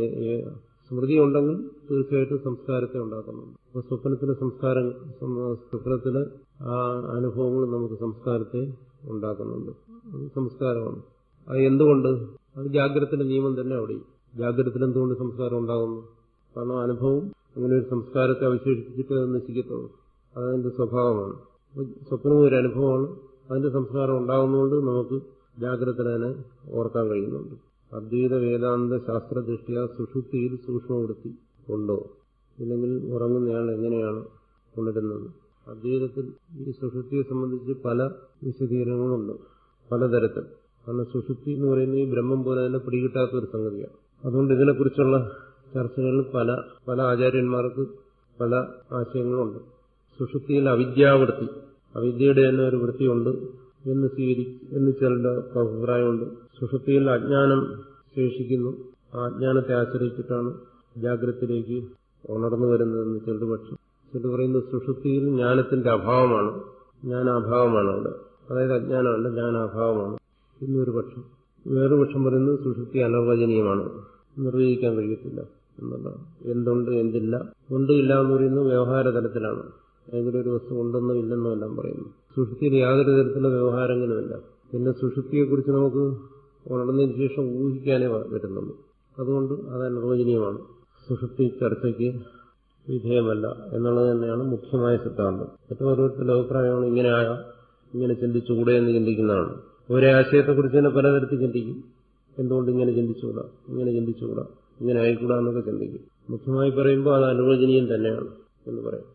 B: സ്മൃതി ഉണ്ടെങ്കിൽ തീർച്ചയായിട്ടും സംസ്കാരത്തെ ഉണ്ടാക്കുന്നുണ്ട് അപ്പൊ സ്വപ്നത്തിലെ സംസ്കാരം സ്വപ്നത്തിലെ ആ അനുഭവങ്ങൾ നമുക്ക് സംസ്കാരത്തെ ഉണ്ടാക്കുന്നുണ്ട് അത് സംസ്കാരമാണ് അത് എന്തുകൊണ്ട് അത് ജാഗ്രതത്തിന്റെ നിയമം തന്നെ അവിടെ ജാഗ്രതത്തിൽ എന്തുകൊണ്ട് സംസ്കാരം ഉണ്ടാകുന്നു കാരണം അനുഭവം അങ്ങനെ ഒരു സംസ്കാരത്തെ അവശേഷിപ്പിച്ചിട്ട് അത് നശിക്കത്തുള്ളൂ അതതിന്റെ സ്വഭാവമാണ് സ്വപ്നം ഒരു അനുഭവമാണ് അതിന്റെ സംസ്കാരം ഉണ്ടാകുന്നതുകൊണ്ട് നമുക്ക് ജാഗ്രതനെ ഓർക്കാൻ കഴിയുന്നുണ്ട് അദ്വൈത വേദാന്ത ശാസ്ത്രദൃഷ്ടിയ സുഷുപ്തിയിൽ സൂക്ഷ്മവൃത്തി ഉണ്ടോ ഇല്ലെങ്കിൽ ഉറങ്ങുന്നയാൾ എങ്ങനെയാണ് ഉണരുന്നത് അദ്വൈതത്തിൽ ഈ സുഷുപ്തിയെ സംബന്ധിച്ച് പല വിശദീകരണങ്ങളുണ്ട് പലതരത്തിൽ കാരണം സുഷുപ്തി എന്ന് പറയുന്നത് ഈ ബ്രഹ്മം പോലെ തന്നെ പിടികിട്ടാത്ത ഒരു സംഗതിയാണ് അതുകൊണ്ട് ഇതിനെക്കുറിച്ചുള്ള ചർച്ചകളിൽ പല പല ആചാര്യന്മാർക്ക് പല ആശയങ്ങളുണ്ട് സുഷുപ്തിയിൽ അവിദ്യാവൃത്തി അവിദ്യയുടെ തന്നെ ഒരു വൃത്തിയുണ്ട് എന്ന് സ്വീകരി എന്ന് ചിലരുടെ അഭിപ്രായമുണ്ട് സുഷുപ്തിയിൽ അജ്ഞാനം ശേഷിക്കുന്നു ആ അജ്ഞാനത്തെ ആശ്രയിച്ചിട്ടാണ് ജാഗ്രതത്തിലേക്ക് ഉണർന്നു വരുന്നതെന്ന് ചിലർ പക്ഷം ചിലർ പറയുന്നത് സുഷുപ്തിയിൽ ജ്ഞാനത്തിന്റെ അഭാവമാണ് ജ്ഞാനാഭാവമാണ് അവിടെ അതായത് അജ്ഞാനമല്ല ജ്ഞാനാഭാവമാണ് എന്നൊരു പക്ഷം വേറൊരു പക്ഷം പറയുന്നത് സുഷുപ്തി അനർവചനീയമാണ് നിർവചിക്കാൻ കഴിയത്തില്ല എന്നുള്ളതാണ് എന്തുണ്ട് എന്തില്ല ഉണ്ട് ഇല്ല എന്ന് പറയുന്നത് വ്യവഹാര തലത്തിലാണ് ഏതെങ്കിലും ഒരു വസ്തു ഉണ്ടെന്നോ ഇല്ലെന്നോ എല്ലാം പറയുന്നു സുഷുപ്തിയിൽ യാതൊരു തരത്തിലുള്ള വ്യവഹാരങ്ങളുമില്ല പിന്നെ സുഷുപ്തിയെക്കുറിച്ച് നമുക്ക് ഉണർന്നതിന് ശേഷം ഊഹിക്കാനേ പറ്റുന്നുള്ളൂ അതുകൊണ്ട് അത് അനിർവചനീയമാണ് സുഷുപ്തി ചർച്ചയ്ക്ക് വിധേയമല്ല എന്നുള്ളത് തന്നെയാണ് മുഖ്യമായ സിദ്ധാന്തം മറ്റു ഓരോരുത്തരുടെ അഭിപ്രായമാണ് ഇങ്ങനെ ആകാം ഇങ്ങനെ ചിന്തിച്ചുകൂടെ എന്ന് ചിന്തിക്കുന്നതാണ് ഒരേ ആശയത്തെക്കുറിച്ച് തന്നെ പലതരത്തിൽ ചിന്തിക്കും എന്തുകൊണ്ട് ഇങ്ങനെ ചിന്തിച്ചുകൂടാ ഇങ്ങനെ ചിന്തിച്ചുകൂടാ ഇങ്ങനെ ആയിക്കൂടാ എന്നൊക്കെ ചിന്തിക്കും മുഖ്യമായി പറയുമ്പോൾ അത് അനുവചനീയം തന്നെയാണ് എന്ന് പറയാം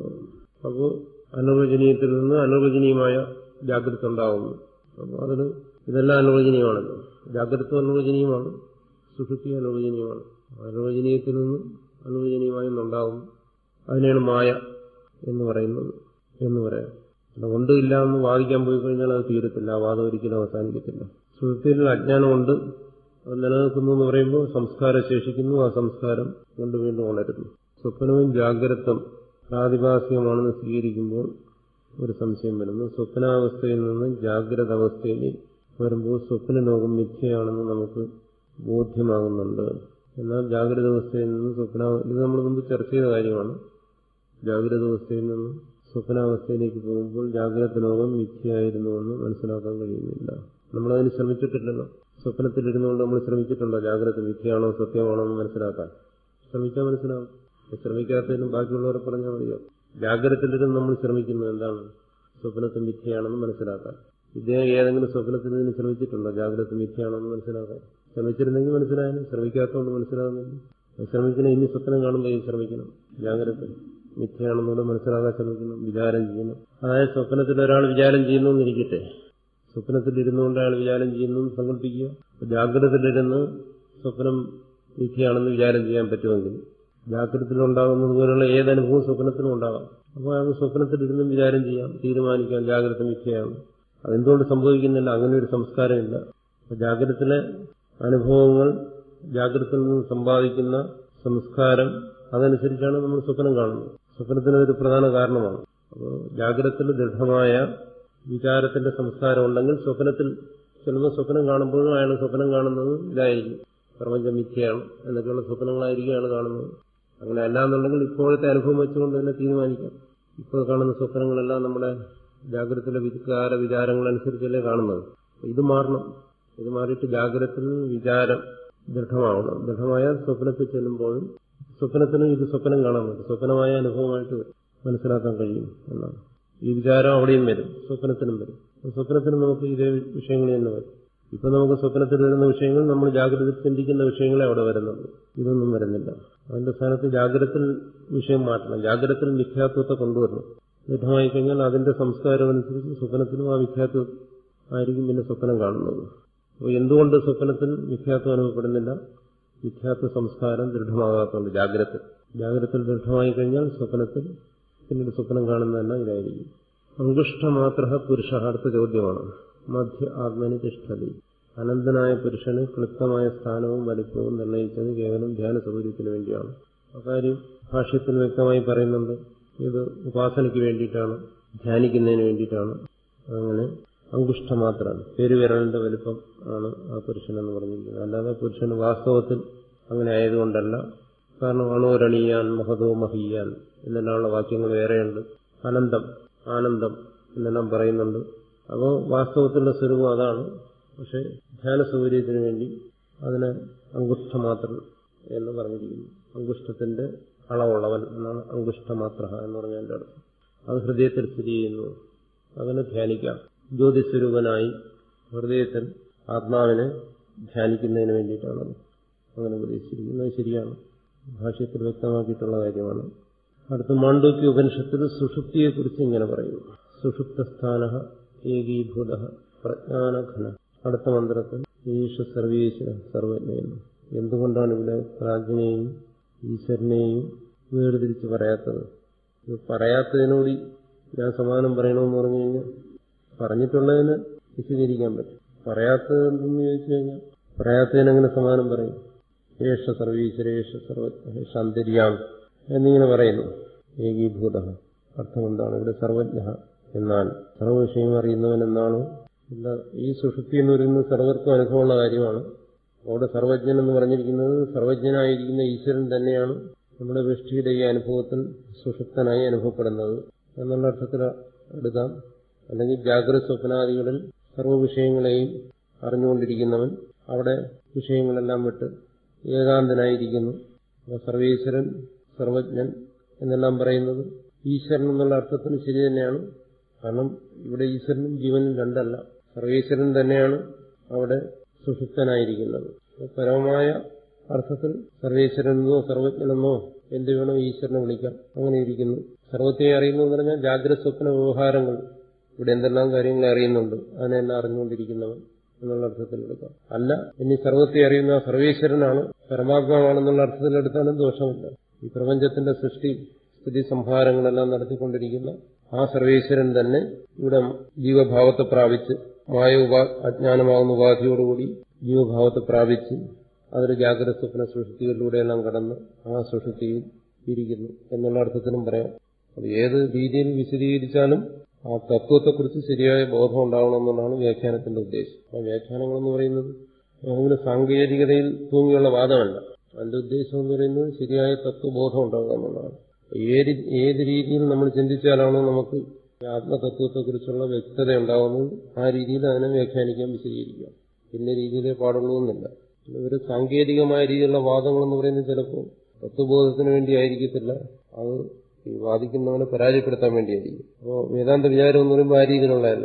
B: അപ്പോൾ അനുവചനീയത്തിൽ നിന്ന് അനുവചനീയമായ ജാഗ്രത ഉണ്ടാകുന്നു അപ്പോൾ അതിന് ഇതെല്ലാം അനുവചനീയമാണല്ലോ ജാഗ്രത അനുവചനീയമാണ് സുഷുപ്തി അനുവചനീയമാണ് അനുവചനീയത്തിൽ നിന്ന് അനുവചനീയമായൊന്നുണ്ടാകുന്നു അതിനെയാണ് മായ എന്ന് പറയുന്നത് എന്ന് പറയാം ഉണ്ട് ഇല്ല എന്ന് വാദിക്കാൻ പോയി കഴിഞ്ഞാൽ അത് തീരത്തില്ല ആ വാദം ഒരിക്കലും അവസാനിക്കത്തില്ല സുഹൃത്തിൽ അജ്ഞാനമുണ്ട് അത് നിലനിൽക്കുന്നു എന്ന് പറയുമ്പോൾ സംസ്കാരം ശേഷിക്കുന്നു ആ സംസ്കാരം കൊണ്ട് വീണ്ടും ഉണരുന്നു സ്വപ്നവും ജാഗ്രതം പ്രാതിഭാസികമാണെന്ന് സ്വീകരിക്കുമ്പോൾ ഒരു സംശയം വരുന്നു സ്വപ്നാവസ്ഥയിൽ നിന്ന് ജാഗ്രത അവസ്ഥയിൽ വരുമ്പോൾ സ്വപ്ന ലോകം മിഥ്യയാണെന്ന് നമുക്ക് ബോധ്യമാകുന്നുണ്ട് എന്നാൽ ജാഗ്രത അവസ്ഥയിൽ നിന്ന് സ്വപ്ന ഇത് നമ്മൾ മുമ്പ് ചർച്ച ചെയ്ത കാര്യമാണ് ജാഗ്രത അവസ്ഥയിൽ നിന്ന് സ്വപ്നാവസ്ഥയിലേക്ക് പോകുമ്പോൾ ജാഗ്രത ലോകം മിഥ്യയായിരുന്നുവെന്ന് മനസ്സിലാക്കാൻ കഴിയുന്നില്ല നമ്മളതിന് ശ്രമിച്ചിട്ടില്ലല്ലോ സ്വപ്നത്തിലിരുന്നുകൊണ്ട് നമ്മൾ ശ്രമിച്ചിട്ടുണ്ടോ ജാഗ്രത മിഥ്യയാണോ സത്യമാണോ എന്ന് മനസ്സിലാക്കാൻ ശ്രമിച്ചാൽ മനസ്സിലാവും ശ്രമിക്കാത്തതിനും ബാക്കിയുള്ളവരെ പറഞ്ഞാൽ മതിയോ ജാഗ്രതത്തിലിരുന്ന് നമ്മൾ ശ്രമിക്കുന്നത് എന്താണ് സ്വപ്നത്തെ മിഥ്യയാണെന്ന് മനസ്സിലാക്കാൻ ഇദ്ദേഹം ഏതെങ്കിലും സ്വപ്നത്തിൽ നിന്ന് ശ്രമിച്ചിട്ടുണ്ടോ ജാഗ്രത മിഥ്യയാണെന്ന് മനസ്സിലാക്കാൻ ശ്രമിച്ചിരുന്നെങ്കിൽ മനസ്സിലായാലും ശ്രമിക്കാത്തതുകൊണ്ട് മനസ്സിലാകുന്നില്ല ശ്രമിക്കണം ഇനി സ്വപ്നം കാണുമ്പോൾ ഇത് ശ്രമിക്കണം ജാഗ്രത മിഥ്യയാണെന്നുകൂടെ മനസ്സിലാക്കാൻ ശ്രമിക്കണം വിചാരം ചെയ്യണം അതായത് സ്വപ്നത്തിൽ ഒരാൾ വിചാരം ചെയ്യുന്നു എന്നിരിക്കട്ടെ സ്വപ്നത്തിലിരുന്നുകൊണ്ട് അയാൾ വിചാരം ചെയ്യുന്നു എന്ന് സങ്കല്പിക്കുക ജാഗ്രതയിലിരുന്ന് സ്വപ്നം മിഥ്യയാണെന്ന് വിചാരം ചെയ്യാൻ പറ്റുമെങ്കിൽ ജാഗ്രതത്തിലുണ്ടാകുന്നത് പോലുള്ള ഏതനുഭവവും സ്വപ്നത്തിനും ഉണ്ടാകാം അപ്പോൾ അയാൾ സ്വപ്നത്തിലിരുന്നും വിചാരം ചെയ്യാം തീരുമാനിക്കാം ജാഗ്രത മിഥ്യയാണ് അതെന്തുകൊണ്ട് സംഭവിക്കുന്നില്ല അങ്ങനെ ഒരു സംസ്കാരമില്ല അപ്പൊ ജാഗ്രതത്തിലെ അനുഭവങ്ങൾ ജാഗ്രതയിൽ നിന്ന് സമ്പാദിക്കുന്ന സംസ്കാരം അതനുസരിച്ചാണ് നമ്മൾ സ്വപ്നം കാണുന്നത് സ്വപ്നത്തിന് ഒരു പ്രധാന കാരണമാണ് അപ്പോൾ ജാഗ്രതത്തിൽ ദൃഢമായ വിചാരത്തിന്റെ സംസ്കാരം ഉണ്ടെങ്കിൽ സ്വപ്നത്തിൽ ചിലപ്പോൾ സ്വപ്നം കാണുമ്പോഴും അയാൾ സ്വപ്നം കാണുന്നത് ഇതായിരിക്കും പ്രപഞ്ചം മിഥ്യയാണ് എന്നൊക്കെയുള്ള സ്വപ്നങ്ങളായിരിക്കും അയാൾ കാണുന്നത് അങ്ങനെ അല്ലാന്നുണ്ടെങ്കിൽ ഇപ്പോഴത്തെ അനുഭവം വെച്ചുകൊണ്ട് തന്നെ തീരുമാനിക്കാം ഇപ്പോൾ കാണുന്ന സ്വപ്നങ്ങളെല്ലാം നമ്മുടെ ജാഗ്രതയിലെ വികാര വിചാരങ്ങളനുസരിച്ചല്ലേ കാണുന്നത് ഇത് മാറണം ഇത് മാറിയിട്ട് ജാഗ്രതത്തിൽ വിചാരം ദൃഢമാവണം ദൃഢമായാൽ സ്വപ്നത്തിൽ ചെല്ലുമ്പോഴും സ്വപ്നത്തിനും ഇത് സ്വപ്നം കാണാൻ പറ്റും സ്വപ്നമായ അനുഭവമായിട്ട് മനസ്സിലാക്കാൻ കഴിയും എന്നാണ് ഈ വിചാരം അവിടെയും വരും സ്വപ്നത്തിനും വരും സ്വപ്നത്തിനും നമുക്ക് ഇതേ വിഷയങ്ങൾ തന്നെ വരും ഇപ്പൊ നമുക്ക് സ്വപ്നത്തിൽ വരുന്ന വിഷയങ്ങൾ നമ്മൾ ജാഗ്രത ചിന്തിക്കുന്ന വിഷയങ്ങളെ അവിടെ വരുന്നുള്ളൂ ഇതൊന്നും വരുന്നില്ല അതിന്റെ സ്ഥാനത്ത് ജാഗ്രതത്തിൽ വിഷയം മാറ്റണം ജാഗ്രതത്തിൽ മിഥ്യാത്വത്തെ കൊണ്ടുവരണം ദൃഢമായി കഴിഞ്ഞാൽ അതിന്റെ സംസ്കാരം അനുസരിച്ച് സ്വപ്നത്തിലും ആ മിഥ്യാത്വം ആയിരിക്കും പിന്നെ സ്വപ്നം കാണുന്നത് അപ്പോൾ എന്തുകൊണ്ട് സ്വപ്നത്തിൽ മിഥ്യാത്വം അനുഭവപ്പെടുന്നില്ല മിഥ്യാത്വ സംസ്കാരം ദൃഢമാകാത്തതുകൊണ്ട് ജാഗ്രത ജാഗ്രതത്തിൽ ദൃഢമായി കഴിഞ്ഞാൽ സ്വപ്നത്തിൽ പിന്നീട് സ്വപ്നം കാണുന്നതല്ല ഇതായിരിക്കും അങ്കുഷ്ടമാത്ര പുരുഷ അടുത്ത ചോദ്യമാണ് മധ്യ ആത്മനി തിഷ്ഠതി അനന്തനായ പുരുഷന് ക്ലിപ്തമായ സ്ഥാനവും വലിപ്പവും നിർണയിച്ചത് കേവലം ധ്യാന സൗകര്യത്തിന് വേണ്ടിയാണ് അക്കാര്യം ഭാഷ്യത്തിൽ വ്യക്തമായി പറയുന്നുണ്ട് ഇത് ഉപാസനയ്ക്ക് വേണ്ടിയിട്ടാണ് ധ്യാനിക്കുന്നതിന് വേണ്ടിയിട്ടാണ് അങ്ങനെ അങ്കുഷ്ടമാത്രമാണ് പെരുവിരലിന്റെ വലിപ്പം ആണ് ആ പുരുഷനെന്ന് പറഞ്ഞിരിക്കുന്നത് അല്ലാതെ പുരുഷന് വാസ്തവത്തിൽ അങ്ങനെ ആയതുകൊണ്ടല്ല കാരണം അണോരണീയാൻ മഹതോ മഹീയാൻ എന്നെല്ലാമുള്ള വാക്യങ്ങൾ വേറെയുണ്ട് അനന്തം ആനന്ദം എന്നെല്ലാം പറയുന്നുണ്ട് അപ്പോൾ വാസ്തവത്തിലുള്ള സ്വരൂപം അതാണ് പക്ഷെ ധ്യാന സൗകര്യത്തിന് വേണ്ടി അതിനെ അങ്കുഷ്ടമാത്രൻ എന്ന് പറഞ്ഞിരിക്കുന്നു അങ്കുഷ്ടത്തിന്റെ അളവുള്ളവൻ എന്നാണ് അങ്കുഷ്ടമാത്ര എന്ന് പറഞ്ഞാൽ എൻ്റെ അർത്ഥം അത് ഹൃദയത്തിൽ സ്ഥിതി ചെയ്യുന്നു അങ്ങനെ ധ്യാനിക്കാം ജ്യോതിസ്വരൂപനായി ഹൃദയത്തിൽ ആത്മാവിനെ ധ്യാനിക്കുന്നതിന് വേണ്ടിയിട്ടാണ് അങ്ങനെ ഉപദേശിച്ചിരിക്കുന്നത് ശരിയാണ് ഭാഷ്യത്തിൽ വ്യക്തമാക്കിയിട്ടുള്ള കാര്യമാണ് അടുത്ത മാണ്ഡൂക്യ ഉപനിഷത്തിൽ സുഷുപ്തിയെക്കുറിച്ച് ഇങ്ങനെ പറയുന്നു സുഷുപ്തസ്ഥാന ഏകീഭൂത പ്രജ്ഞാനഘന അടുത്ത മന്ത്രത്തിൽ ഈശ സർവേശ്വര സർവജ്ഞയെന്ന് എന്തുകൊണ്ടാണ് ഇവിടെ പ്രാജ്ഞനെയും ഈശ്വരനെയും വേർതിരിച്ച് പറയാത്തത് ഇത് പറയാത്തതിനോട് ഞാൻ സമാനം പറയണമെന്ന് പറഞ്ഞു കഴിഞ്ഞാൽ പറഞ്ഞിട്ടുള്ളതിന് വിശദീകരിക്കാൻ പറ്റും പറയാത്തതെന്തെന്ന് ചോദിച്ചു കഴിഞ്ഞാൽ പറയാത്തതിനെങ്ങനെ സമാനം പറയും ഏഷ സർവീശ്വര ഏഷ സർവജ്ഞ ഏഷ അന്തര്യാം എന്നിങ്ങനെ പറയുന്നു ഏകീഭൂത അർത്ഥം എന്താണ് ഇവിടെ സർവജ്ഞ എന്നാൽ സർവവിഷയം അറിയുന്നവൻ എന്നാണ് ഇല്ല ഈ സുഷുപ്തി എന്ന് പറയുന്നത് സർവർക്കും അനുഭവമുള്ള കാര്യമാണ് അവിടെ സർവജ്ഞൻ എന്ന് പറഞ്ഞിരിക്കുന്നത് സർവജ്ഞനായിരിക്കുന്ന ഈശ്വരൻ തന്നെയാണ് നമ്മുടെ വൃഷ്ടിയുടെ ഈ അനുഭവത്തിൽ സുഷുപ്തനായി അനുഭവപ്പെടുന്നത് എന്നുള്ള അർത്ഥത്തിൽ എടുക്കാം അല്ലെങ്കിൽ ജാഗ്രത സ്വപ്നാദികളിൽ സർവ്വവിഷയങ്ങളെയും അറിഞ്ഞുകൊണ്ടിരിക്കുന്നവൻ അവിടെ വിഷയങ്ങളെല്ലാം വിട്ട് ഏകാന്തനായിരിക്കുന്നു അപ്പോൾ സർവേശ്വരൻ സർവജ്ഞൻ എന്നെല്ലാം പറയുന്നത് ഈശ്വരൻ എന്നുള്ള അർത്ഥത്തിന് ശരി തന്നെയാണ് കാരണം ഇവിടെ ഈശ്വരനും ജീവനും രണ്ടല്ല സർവേശ്വരൻ തന്നെയാണ് അവിടെ സുഷുപ്തനായിരിക്കുന്നത് പരമമായ അർത്ഥത്തിൽ സർവേശ്വരനെന്നോ സർവജ്ഞനെന്നോ എന്ത് വേണോ ഈശ്വരനെ വിളിക്കാം അങ്ങനെ ഇരിക്കുന്നു സർവത്തെ അറിയുന്നു എന്ന് പറഞ്ഞാൽ ജാഗ്രത സ്വപ്ന വ്യവഹാരങ്ങൾ ഇവിടെ എന്തെല്ലാം കാര്യങ്ങൾ അറിയുന്നുണ്ട് അതിനെല്ലാം അറിഞ്ഞുകൊണ്ടിരിക്കുന്നവൻ എന്നുള്ള അർത്ഥത്തിൽ എടുക്കാം അല്ല ഇനി സർവത്തെ അറിയുന്ന സർവേശ്വരനാണ് പരമാത്മാവാണെന്നുള്ള അർത്ഥത്തിലെടുത്താലും ദോഷമില്ല ഈ പ്രപഞ്ചത്തിന്റെ സൃഷ്ടി സ്ഥിതി സംഹാരങ്ങളെല്ലാം നടത്തിക്കൊണ്ടിരിക്കുന്ന ആ സർവേശ്വരൻ തന്നെ ഇവിടെ ജീവഭാവത്തെ പ്രാപിച്ച് മായ ഉപാ അജ്ഞാനമാകുന്ന ഉപാധിയോടുകൂടി ജീവഭാവത്തെ പ്രാപിച്ച് അതൊരു ജാഗ്രത സ്വപ്ന സുഷുതികളിലൂടെയെല്ലാം കടന്ന് ആ സുഷുതിയിൽ ഇരിക്കുന്നു എന്നുള്ള അർത്ഥത്തിനും പറയാം അത് ഏത് രീതിയിൽ വിശദീകരിച്ചാലും ആ തത്വത്തെക്കുറിച്ച് ശരിയായ ബോധം ഉണ്ടാവണമെന്നുള്ളതാണ് വ്യാഖ്യാനത്തിന്റെ ഉദ്ദേശം ആ വ്യാഖ്യാനങ്ങൾ എന്ന് പറയുന്നത് ഏതെങ്കിലും സാങ്കേതികതയിൽ തൂങ്ങിയുള്ള വാദമല്ല അതിന്റെ ഉദ്ദേശം എന്ന് പറയുന്നത് ശരിയായ തത്വബോധം ഉണ്ടാകുക എന്നുള്ളതാണ് ഏത് ഏത് രീതിയിൽ നമ്മൾ ചിന്തിച്ചാലാണോ നമുക്ക് ആത്മതത്വത്തെക്കുറിച്ചുള്ള വ്യക്തത ഉണ്ടാകുന്നത് ആ രീതിയിൽ അതിനെ വ്യാഖ്യാനിക്കാൻ വിശദീകരിക്കാം ഇന്ന രീതിയിലേ പാടുള്ളൂ എന്നില്ല ഒരു സാങ്കേതികമായ രീതിയിലുള്ള വാദങ്ങൾ എന്ന് പറയുന്നത് ചിലപ്പോൾ തത്വബോധത്തിന് വേണ്ടി ആയിരിക്കത്തില്ല അത് ഈ വാദിക്കുന്നവനെ പരാജയപ്പെടുത്താൻ വേണ്ടിയായിരിക്കും അപ്പോൾ വേദാന്ത വിചാരം എന്ന് പറയുമ്പോൾ ആ രീതിയിലുള്ളതല്ല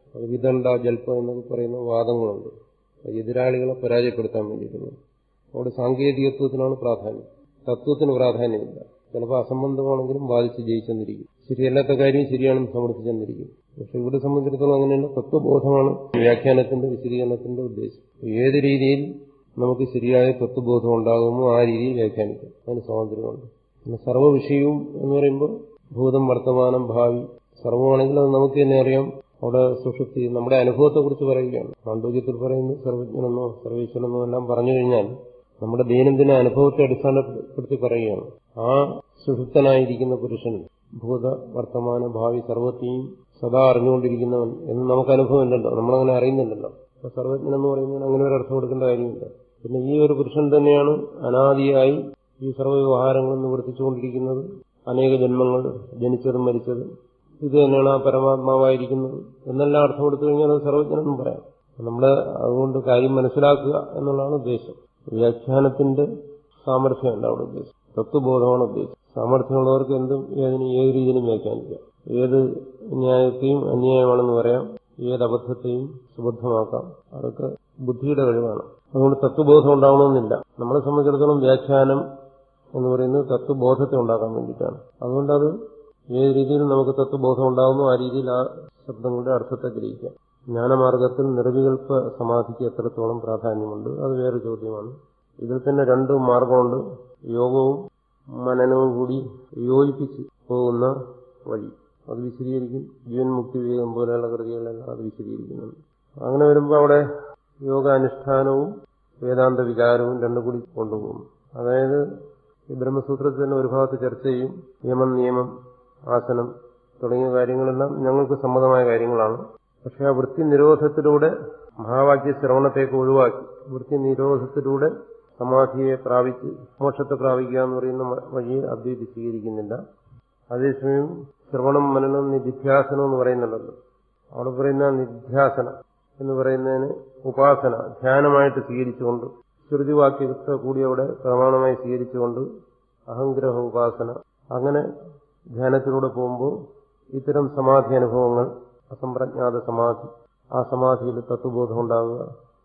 B: അത് വിദണ്ഡ ജൽപ്പം എന്നൊക്കെ പറയുന്ന വാദങ്ങളുണ്ട് എതിരാളികളെ പരാജയപ്പെടുത്താൻ വേണ്ടിയിട്ടുള്ളത് അവിടെ സാങ്കേതികത്വത്തിനാണ് പ്രാധാന്യം തത്വത്തിന് പ്രാധാന്യമില്ല ചിലപ്പോൾ അസംബന്ധമാണെങ്കിലും വാദിച്ച് ജയിച്ചെന്നിരിക്കും ശരിയല്ലാത്ത കാര്യം ശരിയാണെന്ന് സമർത്ഥിച്ചെന്നിരിക്കും പക്ഷെ ഇവിടെ സംബന്ധിച്ചിടത്തോളം അങ്ങനെയല്ല തത്വബോധമാണ് വ്യാഖ്യാനത്തിന്റെ വിശദീകരണത്തിന്റെ ഉദ്ദേശം ഏത് രീതിയിൽ നമുക്ക് ശരിയായ തത്വബോധം ഉണ്ടാകുമോ ആ രീതിയിൽ വ്യാഖ്യാനിക്കാം അതിന് സ്വാതന്ത്ര്യമുണ്ട് പിന്നെ സർവ്വ വിഷയവും എന്ന് പറയുമ്പോൾ ഭൂതം വർത്തമാനം ഭാവി സർവമാണെങ്കിൽ അത് നമുക്ക് തന്നെ അറിയാം അവിടെ സുഷുപ്തി നമ്മുടെ അനുഭവത്തെക്കുറിച്ച് പറയുകയാണ് പാണ്ഡുക്യത്തിൽ പറയുന്നത് സർവജ്ഞനെന്നോ സർവേശ്വരനെന്നോ എല്ലാം പറഞ്ഞു കഴിഞ്ഞാൽ നമ്മുടെ ദൈനംദിന അനുഭവത്തെ അടിസ്ഥാനപ്പെടുത്തി പറയുകയാണ് ആ സുഷുപ്തനായിരിക്കുന്ന പുരുഷൻ ഭൂത വർത്തമാന ഭാവി സർവത്തെയും സദാ അറിഞ്ഞുകൊണ്ടിരിക്കുന്നവൻ എന്ന് നമുക്ക് അനുഭവമില്ലല്ലോ നമ്മളങ്ങനെ അറിയുന്നില്ലല്ലോ അപ്പൊ സർവജ്ഞൻ എന്ന് പറയുന്നതിന് അങ്ങനെ ഒരു അർത്ഥം കൊടുക്കേണ്ട കാര്യമില്ല പിന്നെ ഈ ഒരു പുരുഷൻ തന്നെയാണ് അനാദിയായി ഈ സർവ്വവ്യവഹാരങ്ങൾ നിവർത്തിച്ചുകൊണ്ടിരിക്കുന്നത് അനേക ജന്മങ്ങൾ ജനിച്ചതും മരിച്ചതും ഇത് തന്നെയാണ് ആ പരമാത്മാവായിരിക്കുന്നത് എന്നെല്ലാം അർത്ഥം കൊടുത്തു കഴിഞ്ഞാൽ അത് സർവജ്ഞനെന്നും പറയാം നമ്മൾ അതുകൊണ്ട് കാര്യം മനസ്സിലാക്കുക എന്നുള്ളതാണ് ഉദ്ദേശം വ്യാഖ്യാനത്തിന്റെ സാമർഥ്യമല്ല അവിടെ ഉദ്ദേശം തത്വബോധമാണ് ഉദ്ദേശം സാമർഥ്യമുള്ളവർക്ക് എന്തും ഏതിനും ഏത് രീതിയിലും വ്യാഖ്യാനിക്കാം ഏത് ന്യായത്തെയും അന്യായമാണെന്ന് പറയാം ഏത് അബദ്ധത്തെയും സുബദ്ധമാക്കാം അതൊക്കെ ബുദ്ധിയുടെ കഴിവാണ് അതുകൊണ്ട് തത്വബോധം ഉണ്ടാവണമെന്നില്ല നമ്മളെ സംബന്ധിച്ചിടത്തോളം വ്യാഖ്യാനം എന്ന് പറയുന്നത് തത്വബോധത്തെ ഉണ്ടാക്കാൻ വേണ്ടിയിട്ടാണ് അതുകൊണ്ട് അത് ഏത് രീതിയിൽ നമുക്ക് തത്വബോധം ഉണ്ടാകുന്നു ആ രീതിയിൽ ആ ശബ്ദങ്ങളുടെ അർത്ഥത്തെ ഗ്രഹിക്കാം ജ്ഞാനമാർഗത്തിൽ നിർവികൽപ്പ സമാധിക്ക് എത്രത്തോളം പ്രാധാന്യമുണ്ട് അത് വേറെ ചോദ്യമാണ് ഇതിൽ തന്നെ രണ്ട് മാർഗമുണ്ട് യോഗവും മനനവും കൂടി യോജിപ്പിച്ച് പോകുന്ന വഴി അത് വിശദീകരിക്കും ജീവൻ മുക്തി വിവേകം പോലെയുള്ള കൃതികളെല്ലാം അത് വിശദീകരിക്കുന്നുണ്ട് അങ്ങനെ വരുമ്പോൾ അവിടെ യോഗാനുഷ്ഠാനവും വേദാന്ത വിചാരവും രണ്ടും കൂടി കൊണ്ടുപോകും അതായത് ഈ ബ്രഹ്മസൂത്രത്തിൽ തന്നെ ഒരു ഭാഗത്ത് ചർച്ച ചെയ്യും നിയമം നിയമം ആസനം തുടങ്ങിയ കാര്യങ്ങളെല്ലാം ഞങ്ങൾക്ക് സമ്മതമായ കാര്യങ്ങളാണ് പക്ഷെ ആ വൃത്തി നിരോധത്തിലൂടെ മഹാവാക്യ ശ്രവണത്തേക്ക് ഒഴിവാക്കി വൃത്തി നിരോധത്തിലൂടെ സമാധിയെ പ്രാപിച്ച് മോക്ഷത്തെ പ്രാപിക്കുക എന്ന് പറയുന്ന വഴിയെ അദ്വൈതി സ്വീകരിക്കുന്നില്ല അതേസമയം ശ്രവണം മനനം നിധിധ്യാസനം എന്ന് പറയുന്നുണ്ടല്ലോ അവിടെ പറയുന്ന നിധ്യാസനം എന്ന് പറയുന്നതിന് ഉപാസന ധ്യാനമായിട്ട് സ്വീകരിച്ചുകൊണ്ട് ശ്രുതിവാക്യത്തെ കൂടി അവിടെ പ്രമാണമായി സ്വീകരിച്ചുകൊണ്ട് അഹംഗ്രഹ ഉപാസന അങ്ങനെ ധ്യാനത്തിലൂടെ പോകുമ്പോൾ ഇത്തരം സമാധി അനുഭവങ്ങൾ അസംപ്രജ്ഞാത സമാധി ആ സമാധിയിൽ തത്വബോധം ഉണ്ടാവുക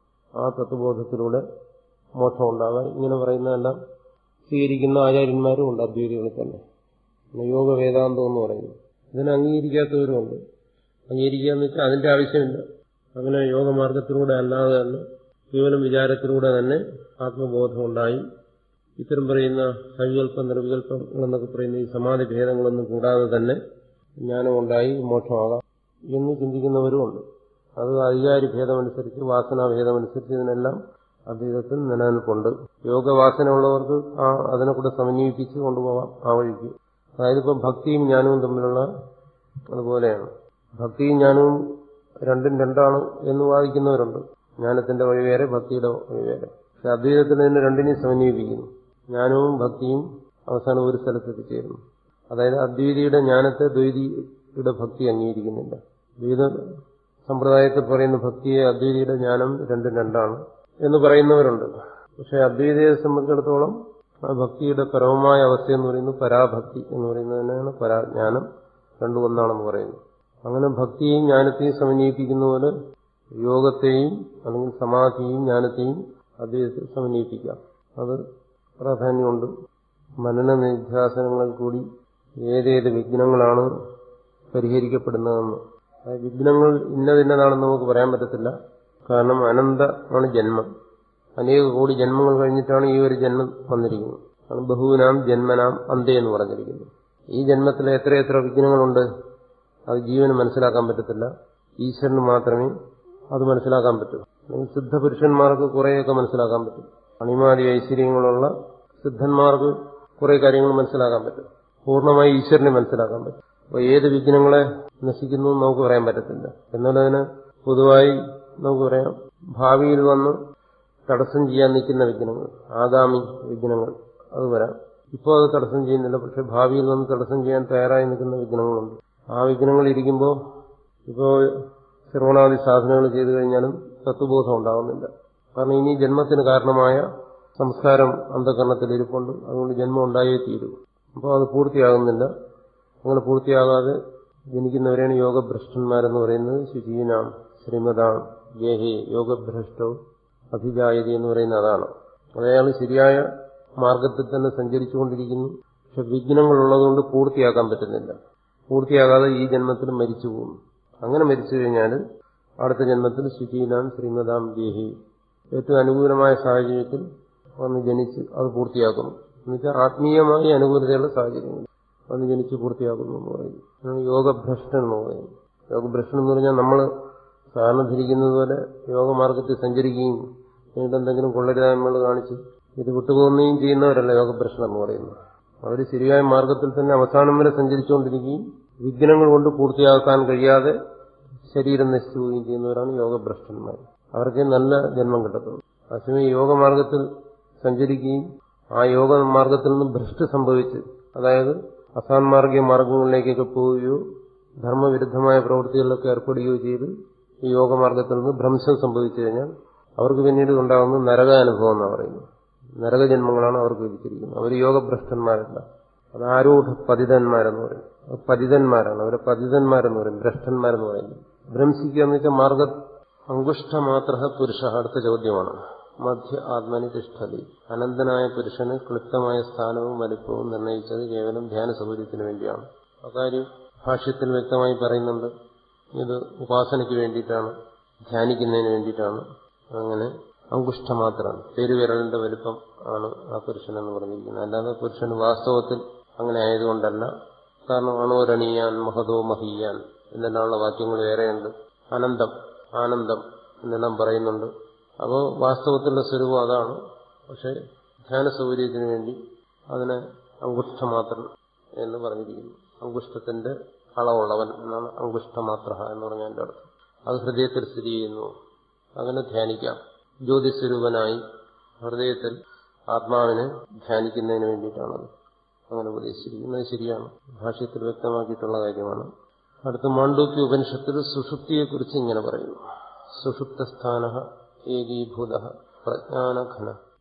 B: ആ തത്വബോധത്തിലൂടെ മോക്ഷം ഉണ്ടാവുക ഇങ്ങനെ പറയുന്നതെല്ലാം സ്വീകരിക്കുന്ന ആചാര്യന്മാരും ഉണ്ട് അദ്വൈതികളിൽ തന്നെ യോഗ വേദാന്തം എന്ന് പറയുന്നു ഇതിനെ അംഗീകരിക്കാത്തവരുമുണ്ട് അംഗീകരിക്കുക എന്ന് വെച്ചാൽ അതിന്റെ ആവശ്യമില്ല അങ്ങനെ യോഗമാർഗത്തിലൂടെ അല്ലാതെ തന്നെ കേവലം വിചാരത്തിലൂടെ തന്നെ ആത്മബോധം ഉണ്ടായി ഇത്തരം പറയുന്ന സവികല്പം നിർവികല്പം എന്നൊക്കെ പറയുന്ന ഈ സമാധി ഭേദങ്ങളൊന്നും കൂടാതെ തന്നെ ജ്ഞാനമുണ്ടായി മോക്ഷമാകാം എന്ന് ചിന്തിക്കുന്നവരുമുണ്ട് അത് അധികാരി ഭേദമനുസരിച്ച് വാസനാ ഭേദമനുസരിച്ച് ഇതിനെല്ലാം അദ്വൈതത്തിൽ നിലനിൽപ്പുണ്ട് യോഗവാസന ഉള്ളവർക്ക് ആ അതിനെ കൂടെ സമന്വയിപ്പിച്ച് കൊണ്ടുപോകാം ആ വഴിക്ക് അതായത് ഇപ്പം ഭക്തിയും ജ്ഞാനവും തമ്മിലുള്ള അതുപോലെയാണ് ഭക്തിയും ജ്ഞാനവും രണ്ടും രണ്ടാണ് എന്ന് വാദിക്കുന്നവരുണ്ട് ജ്ഞാനത്തിന്റെ വഴി വേറെ ഭക്തിയുടെ വഴി വേറെ പക്ഷെ അദ്വൈതത്തിൽ തന്നെ രണ്ടിനെയും സമന്വയിപ്പിക്കുന്നു ജ്ഞാനവും ഭക്തിയും അവസാനം ഒരു സ്ഥലത്ത് എത്തിച്ചേരുന്നു അതായത് അദ്വൈതിയുടെ ജ്ഞാനത്തെ ദ്വൈതിയുടെ ഭക്തി അംഗീകരിക്കുന്നില്ല ദ്വൈത സമ്പ്രദായത്തിൽ പറയുന്ന ഭക്തിയെ അദ്വൈതിയുടെ ജ്ഞാനം രണ്ടും രണ്ടാണ് എന്ന് പറയുന്നവരുണ്ട് പക്ഷെ അദ്വൈതയെ സംബന്ധിച്ചിടത്തോളം ആ ഭക്തിയുടെ പരമമായ അവസ്ഥ എന്ന് പറയുന്നത് പരാഭക്തി എന്ന് പറയുന്നതിനാണ് പരാജ്ഞാനം രണ്ടും ഒന്നാണെന്ന് പറയുന്നത് അങ്ങനെ ഭക്തിയെയും ജ്ഞാനത്തെയും സമന്വയിപ്പിക്കുന്ന പോലെ യോഗത്തെയും അല്ലെങ്കിൽ സമാധിയും ജ്ഞാനത്തെയും അദ്വൈതത്തിൽ സമന്വയിപ്പിക്കാം അത് പ്രാധാന്യമുണ്ട് മനന നിധ്യാസനങ്ങളിൽ കൂടി ഏതേത് വിഘ്നങ്ങളാണ് പരിഹരിക്കപ്പെടുന്നതെന്ന് ആ വിഘ്നങ്ങൾ ഇന്നതിന്നതാണെന്ന് നമുക്ക് പറയാൻ പറ്റത്തില്ല കാരണം അനന്തമാണ് ജന്മം അനേക കോടി ജന്മങ്ങൾ കഴിഞ്ഞിട്ടാണ് ഈ ഒരു ജന്മം വന്നിരിക്കുന്നത് ആണ് ബഹുവിനാം ജന്മനാം അന്തേ എന്ന് പറഞ്ഞിരിക്കുന്നു ഈ ജന്മത്തിൽ എത്രയെത്ര വിഘ്നങ്ങളുണ്ട് അത് ജീവന് മനസ്സിലാക്കാൻ പറ്റത്തില്ല ഈശ്വരന് മാത്രമേ അത് മനസ്സിലാക്കാൻ പറ്റൂ അല്ലെങ്കിൽ സിദ്ധപുരുഷന്മാർക്ക് കുറേയൊക്കെ മനസ്സിലാക്കാൻ പറ്റും അണിമാതി ഐശ്വര്യങ്ങളുള്ള സിദ്ധന്മാർക്ക് കുറെ കാര്യങ്ങൾ മനസ്സിലാക്കാൻ പറ്റും പൂർണ്ണമായി ഈശ്വരനെ മനസ്സിലാക്കാൻ പറ്റും അപ്പോൾ ഏത് വിഘ്നങ്ങളെ നശിക്കുന്നു എന്ന് നമുക്ക് പറയാൻ പറ്റത്തില്ല എന്നാൽ അതിന് പൊതുവായി നമുക്ക് പറയാം ഭാവിയിൽ വന്ന് തടസ്സം ചെയ്യാൻ നിൽക്കുന്ന വിഘ്നങ്ങൾ ആഗാമി വിഘ്നങ്ങൾ അത് വരാം ഇപ്പോൾ അത് തടസ്സം ചെയ്യുന്നില്ല പക്ഷെ ഭാവിയിൽ വന്ന് തടസ്സം ചെയ്യാൻ തയ്യാറായി നിൽക്കുന്ന വിഘ്നങ്ങളുണ്ട് ആ വിഘ്നങ്ങൾ ഇരിക്കുമ്പോൾ ഇപ്പോൾ ശ്രവണാദി സാധനങ്ങൾ ചെയ്തു കഴിഞ്ഞാലും തത്വബോധം ഉണ്ടാകുന്നില്ല കാരണം ഇനി ജന്മത്തിന് കാരണമായ സംസ്കാരം അന്ധകരണത്തിൽ ഇരിപ്പുണ്ട് അതുകൊണ്ട് ജന്മം ഉണ്ടായേ തീരൂ അപ്പോൾ അത് പൂർത്തിയാകുന്നില്ല അങ്ങനെ പൂർത്തിയാകാതെ ജനിക്കുന്നവരെയാണ് യോഗഭ്രഷ്ടന്മാരെന്ന് പറയുന്നത് ശുചീനാം ശ്രീമതാം ഗേഹി യോഗഭ്രഷ്ടവും അഭിജായതി എന്ന് പറയുന്ന അതാണ് അയാൾ ശരിയായ മാർഗത്തിൽ തന്നെ സഞ്ചരിച്ചുകൊണ്ടിരിക്കുന്നു പക്ഷെ വിഘ്നങ്ങളുള്ളതുകൊണ്ട് പൂർത്തിയാക്കാൻ പറ്റുന്നില്ല പൂർത്തിയാകാതെ ഈ ജന്മത്തിൽ മരിച്ചു പോകുന്നു അങ്ങനെ മരിച്ചു കഴിഞ്ഞാൽ അടുത്ത ജന്മത്തിൽ ശുചീനാം ശ്രീമതാം ഗേഹി ഏറ്റവും അനുകൂലമായ സാഹചര്യത്തിൽ വന്ന് ജനിച്ച് അത് പൂർത്തിയാക്കുന്നു എന്നുവെച്ചാൽ ആത്മീയമായി അനുകൂലതയുള്ള സാഹചര്യങ്ങൾ വന്ന് ജനിച്ച് പൂർത്തിയാക്കുന്നു എന്ന് പറയുന്നു യോഗഭ്രഷ്ടൻ എന്ന് പറയുന്നു യോഗഭ്രഷ്ടൻ എന്ന് പറഞ്ഞാൽ നമ്മൾ സാധാരണ ധരിക്കുന്നത് പോലെ യോഗമാർഗത്തിൽ സഞ്ചരിക്കുകയും എന്നിട്ട് എന്തെങ്കിലും കൊള്ളരുതായ്മകൾ കാണിച്ച് ഇത് വിട്ടുപോകുകയും ചെയ്യുന്നവരല്ല യോഗഭ്രഷ്ടൻ എന്ന് പറയുന്നത് അവർ ശരിയായ മാർഗത്തിൽ തന്നെ അവസാനം വരെ സഞ്ചരിച്ചുകൊണ്ടിരിക്കുകയും വിഘ്നങ്ങൾ കൊണ്ട് പൂർത്തിയാക്കാൻ കഴിയാതെ ശരീരം നശിച്ചു പോവുകയും ചെയ്യുന്നവരാണ് യോഗഭ്രഷ്ടന്മാർ അവർക്ക് നല്ല ജന്മം കിട്ടത്തുള്ളൂ അതേസമയം യോഗമാർഗത്തിൽ സഞ്ചരിക്കുകയും ആ യോഗമാർഗത്തിൽ നിന്ന് ഭ്രഷ്ട് സംഭവിച്ച് അതായത് അസാൻമാർഗീയ മാർഗങ്ങളിലേക്കൊക്കെ പോവുകയോ ധർമ്മവിരുദ്ധമായ പ്രവൃത്തികളിലൊക്കെ ഏർപ്പെടുകയോ ചെയ്ത് ഈ യോഗമാർഗത്തിൽ നിന്ന് ഭ്രംശം സംഭവിച്ചു കഴിഞ്ഞാൽ അവർക്ക് പിന്നീട് ഉണ്ടാകുന്ന നരകാനുഭവം എന്നാണ് പറയുന്നത് നരകജന്മങ്ങളാണ് അവർക്ക് വിധിച്ചിരിക്കുന്നത് അവർ യോഗഭ്രഷ്ടന്മാരല്ല അത് ആരൂഢ പതിതന്മാരെന്ന് പറയും അത് പതിതന്മാരാണ് അവരെ പതിതന്മാരെന്ന് പറയും ഭ്രഷ്ടന്മാരെന്ന് പറയുന്നത് ഭ്രംശിക്കുക എന്ന് വെച്ചാൽ മാർഗ അങ്കുഷ്ടമാത്ര പുരുഷ അടുത്ത ചോദ്യമാണ് മധ്യ ആത്മനി തിഷ്ഠതി അനന്തനായ പുരുഷന് ക്ലിപ്തമായ സ്ഥാനവും വലിപ്പവും നിർണയിച്ചത് കേവലം ധ്യാന സൗകര്യത്തിന് വേണ്ടിയാണ് അക്കാര്യം ഭാഷ്യത്തിൽ വ്യക്തമായി പറയുന്നുണ്ട് ഇത് ഉപാസനയ്ക്ക് വേണ്ടിയിട്ടാണ് ധ്യാനിക്കുന്നതിന് വേണ്ടിയിട്ടാണ് അങ്ങനെ അങ്കുഷ്ടമാത്രമാണ് പെരുവിരലിന്റെ വലിപ്പം ആണ് ആ പുരുഷൻ എന്ന് പറഞ്ഞിരിക്കുന്നത് അല്ലാതെ പുരുഷന് വാസ്തവത്തിൽ അങ്ങനെ ആയതുകൊണ്ടല്ല കാരണം അണോരണീയാൻ മഹതോ മഹീയാൻ എന്നെല്ലാമുള്ള വാക്യങ്ങൾ വേറെയുണ്ട് അനന്തം ആനന്ദം എന്നെല്ലാം പറയുന്നുണ്ട് അപ്പോൾ വാസ്തവത്തിലുള്ള സ്വരൂപം അതാണ് പക്ഷെ ധ്യാന സൗകര്യത്തിന് വേണ്ടി അതിനെ അങ്കുഷ്ടമാത്രൻ എന്ന് പറഞ്ഞിരിക്കുന്നു അങ്കുഷ്ടത്തിന്റെ അളവുള്ളവൻ എന്നാണ് അങ്കുഷ്ടമാത്ര എന്ന് പറഞ്ഞാൽ എൻ്റെ അർത്ഥം അത് ഹൃദയത്തിൽ സ്ഥിതി ചെയ്യുന്നു അങ്ങനെ ധ്യാനിക്കാം ജ്യോതിസ്വരൂപനായി ഹൃദയത്തിൽ ആത്മാവിനെ ധ്യാനിക്കുന്നതിന് വേണ്ടിയിട്ടാണത് അങ്ങനെ ഉപദേശിച്ചിരിക്കുന്നത് ശരിയാണ് ഭാഷ്യത്തിൽ വ്യക്തമാക്കിയിട്ടുള്ള കാര്യമാണ് അടുത്ത മാണ്ഡൂക്യ ഉപനിഷത്തിൽ സുഷുപ്തിയെക്കുറിച്ച് ഇങ്ങനെ പറയുന്നു സുഷുപ്തസ്ഥാന ഏകീഭൂത പ്രജ്ഞാനഘന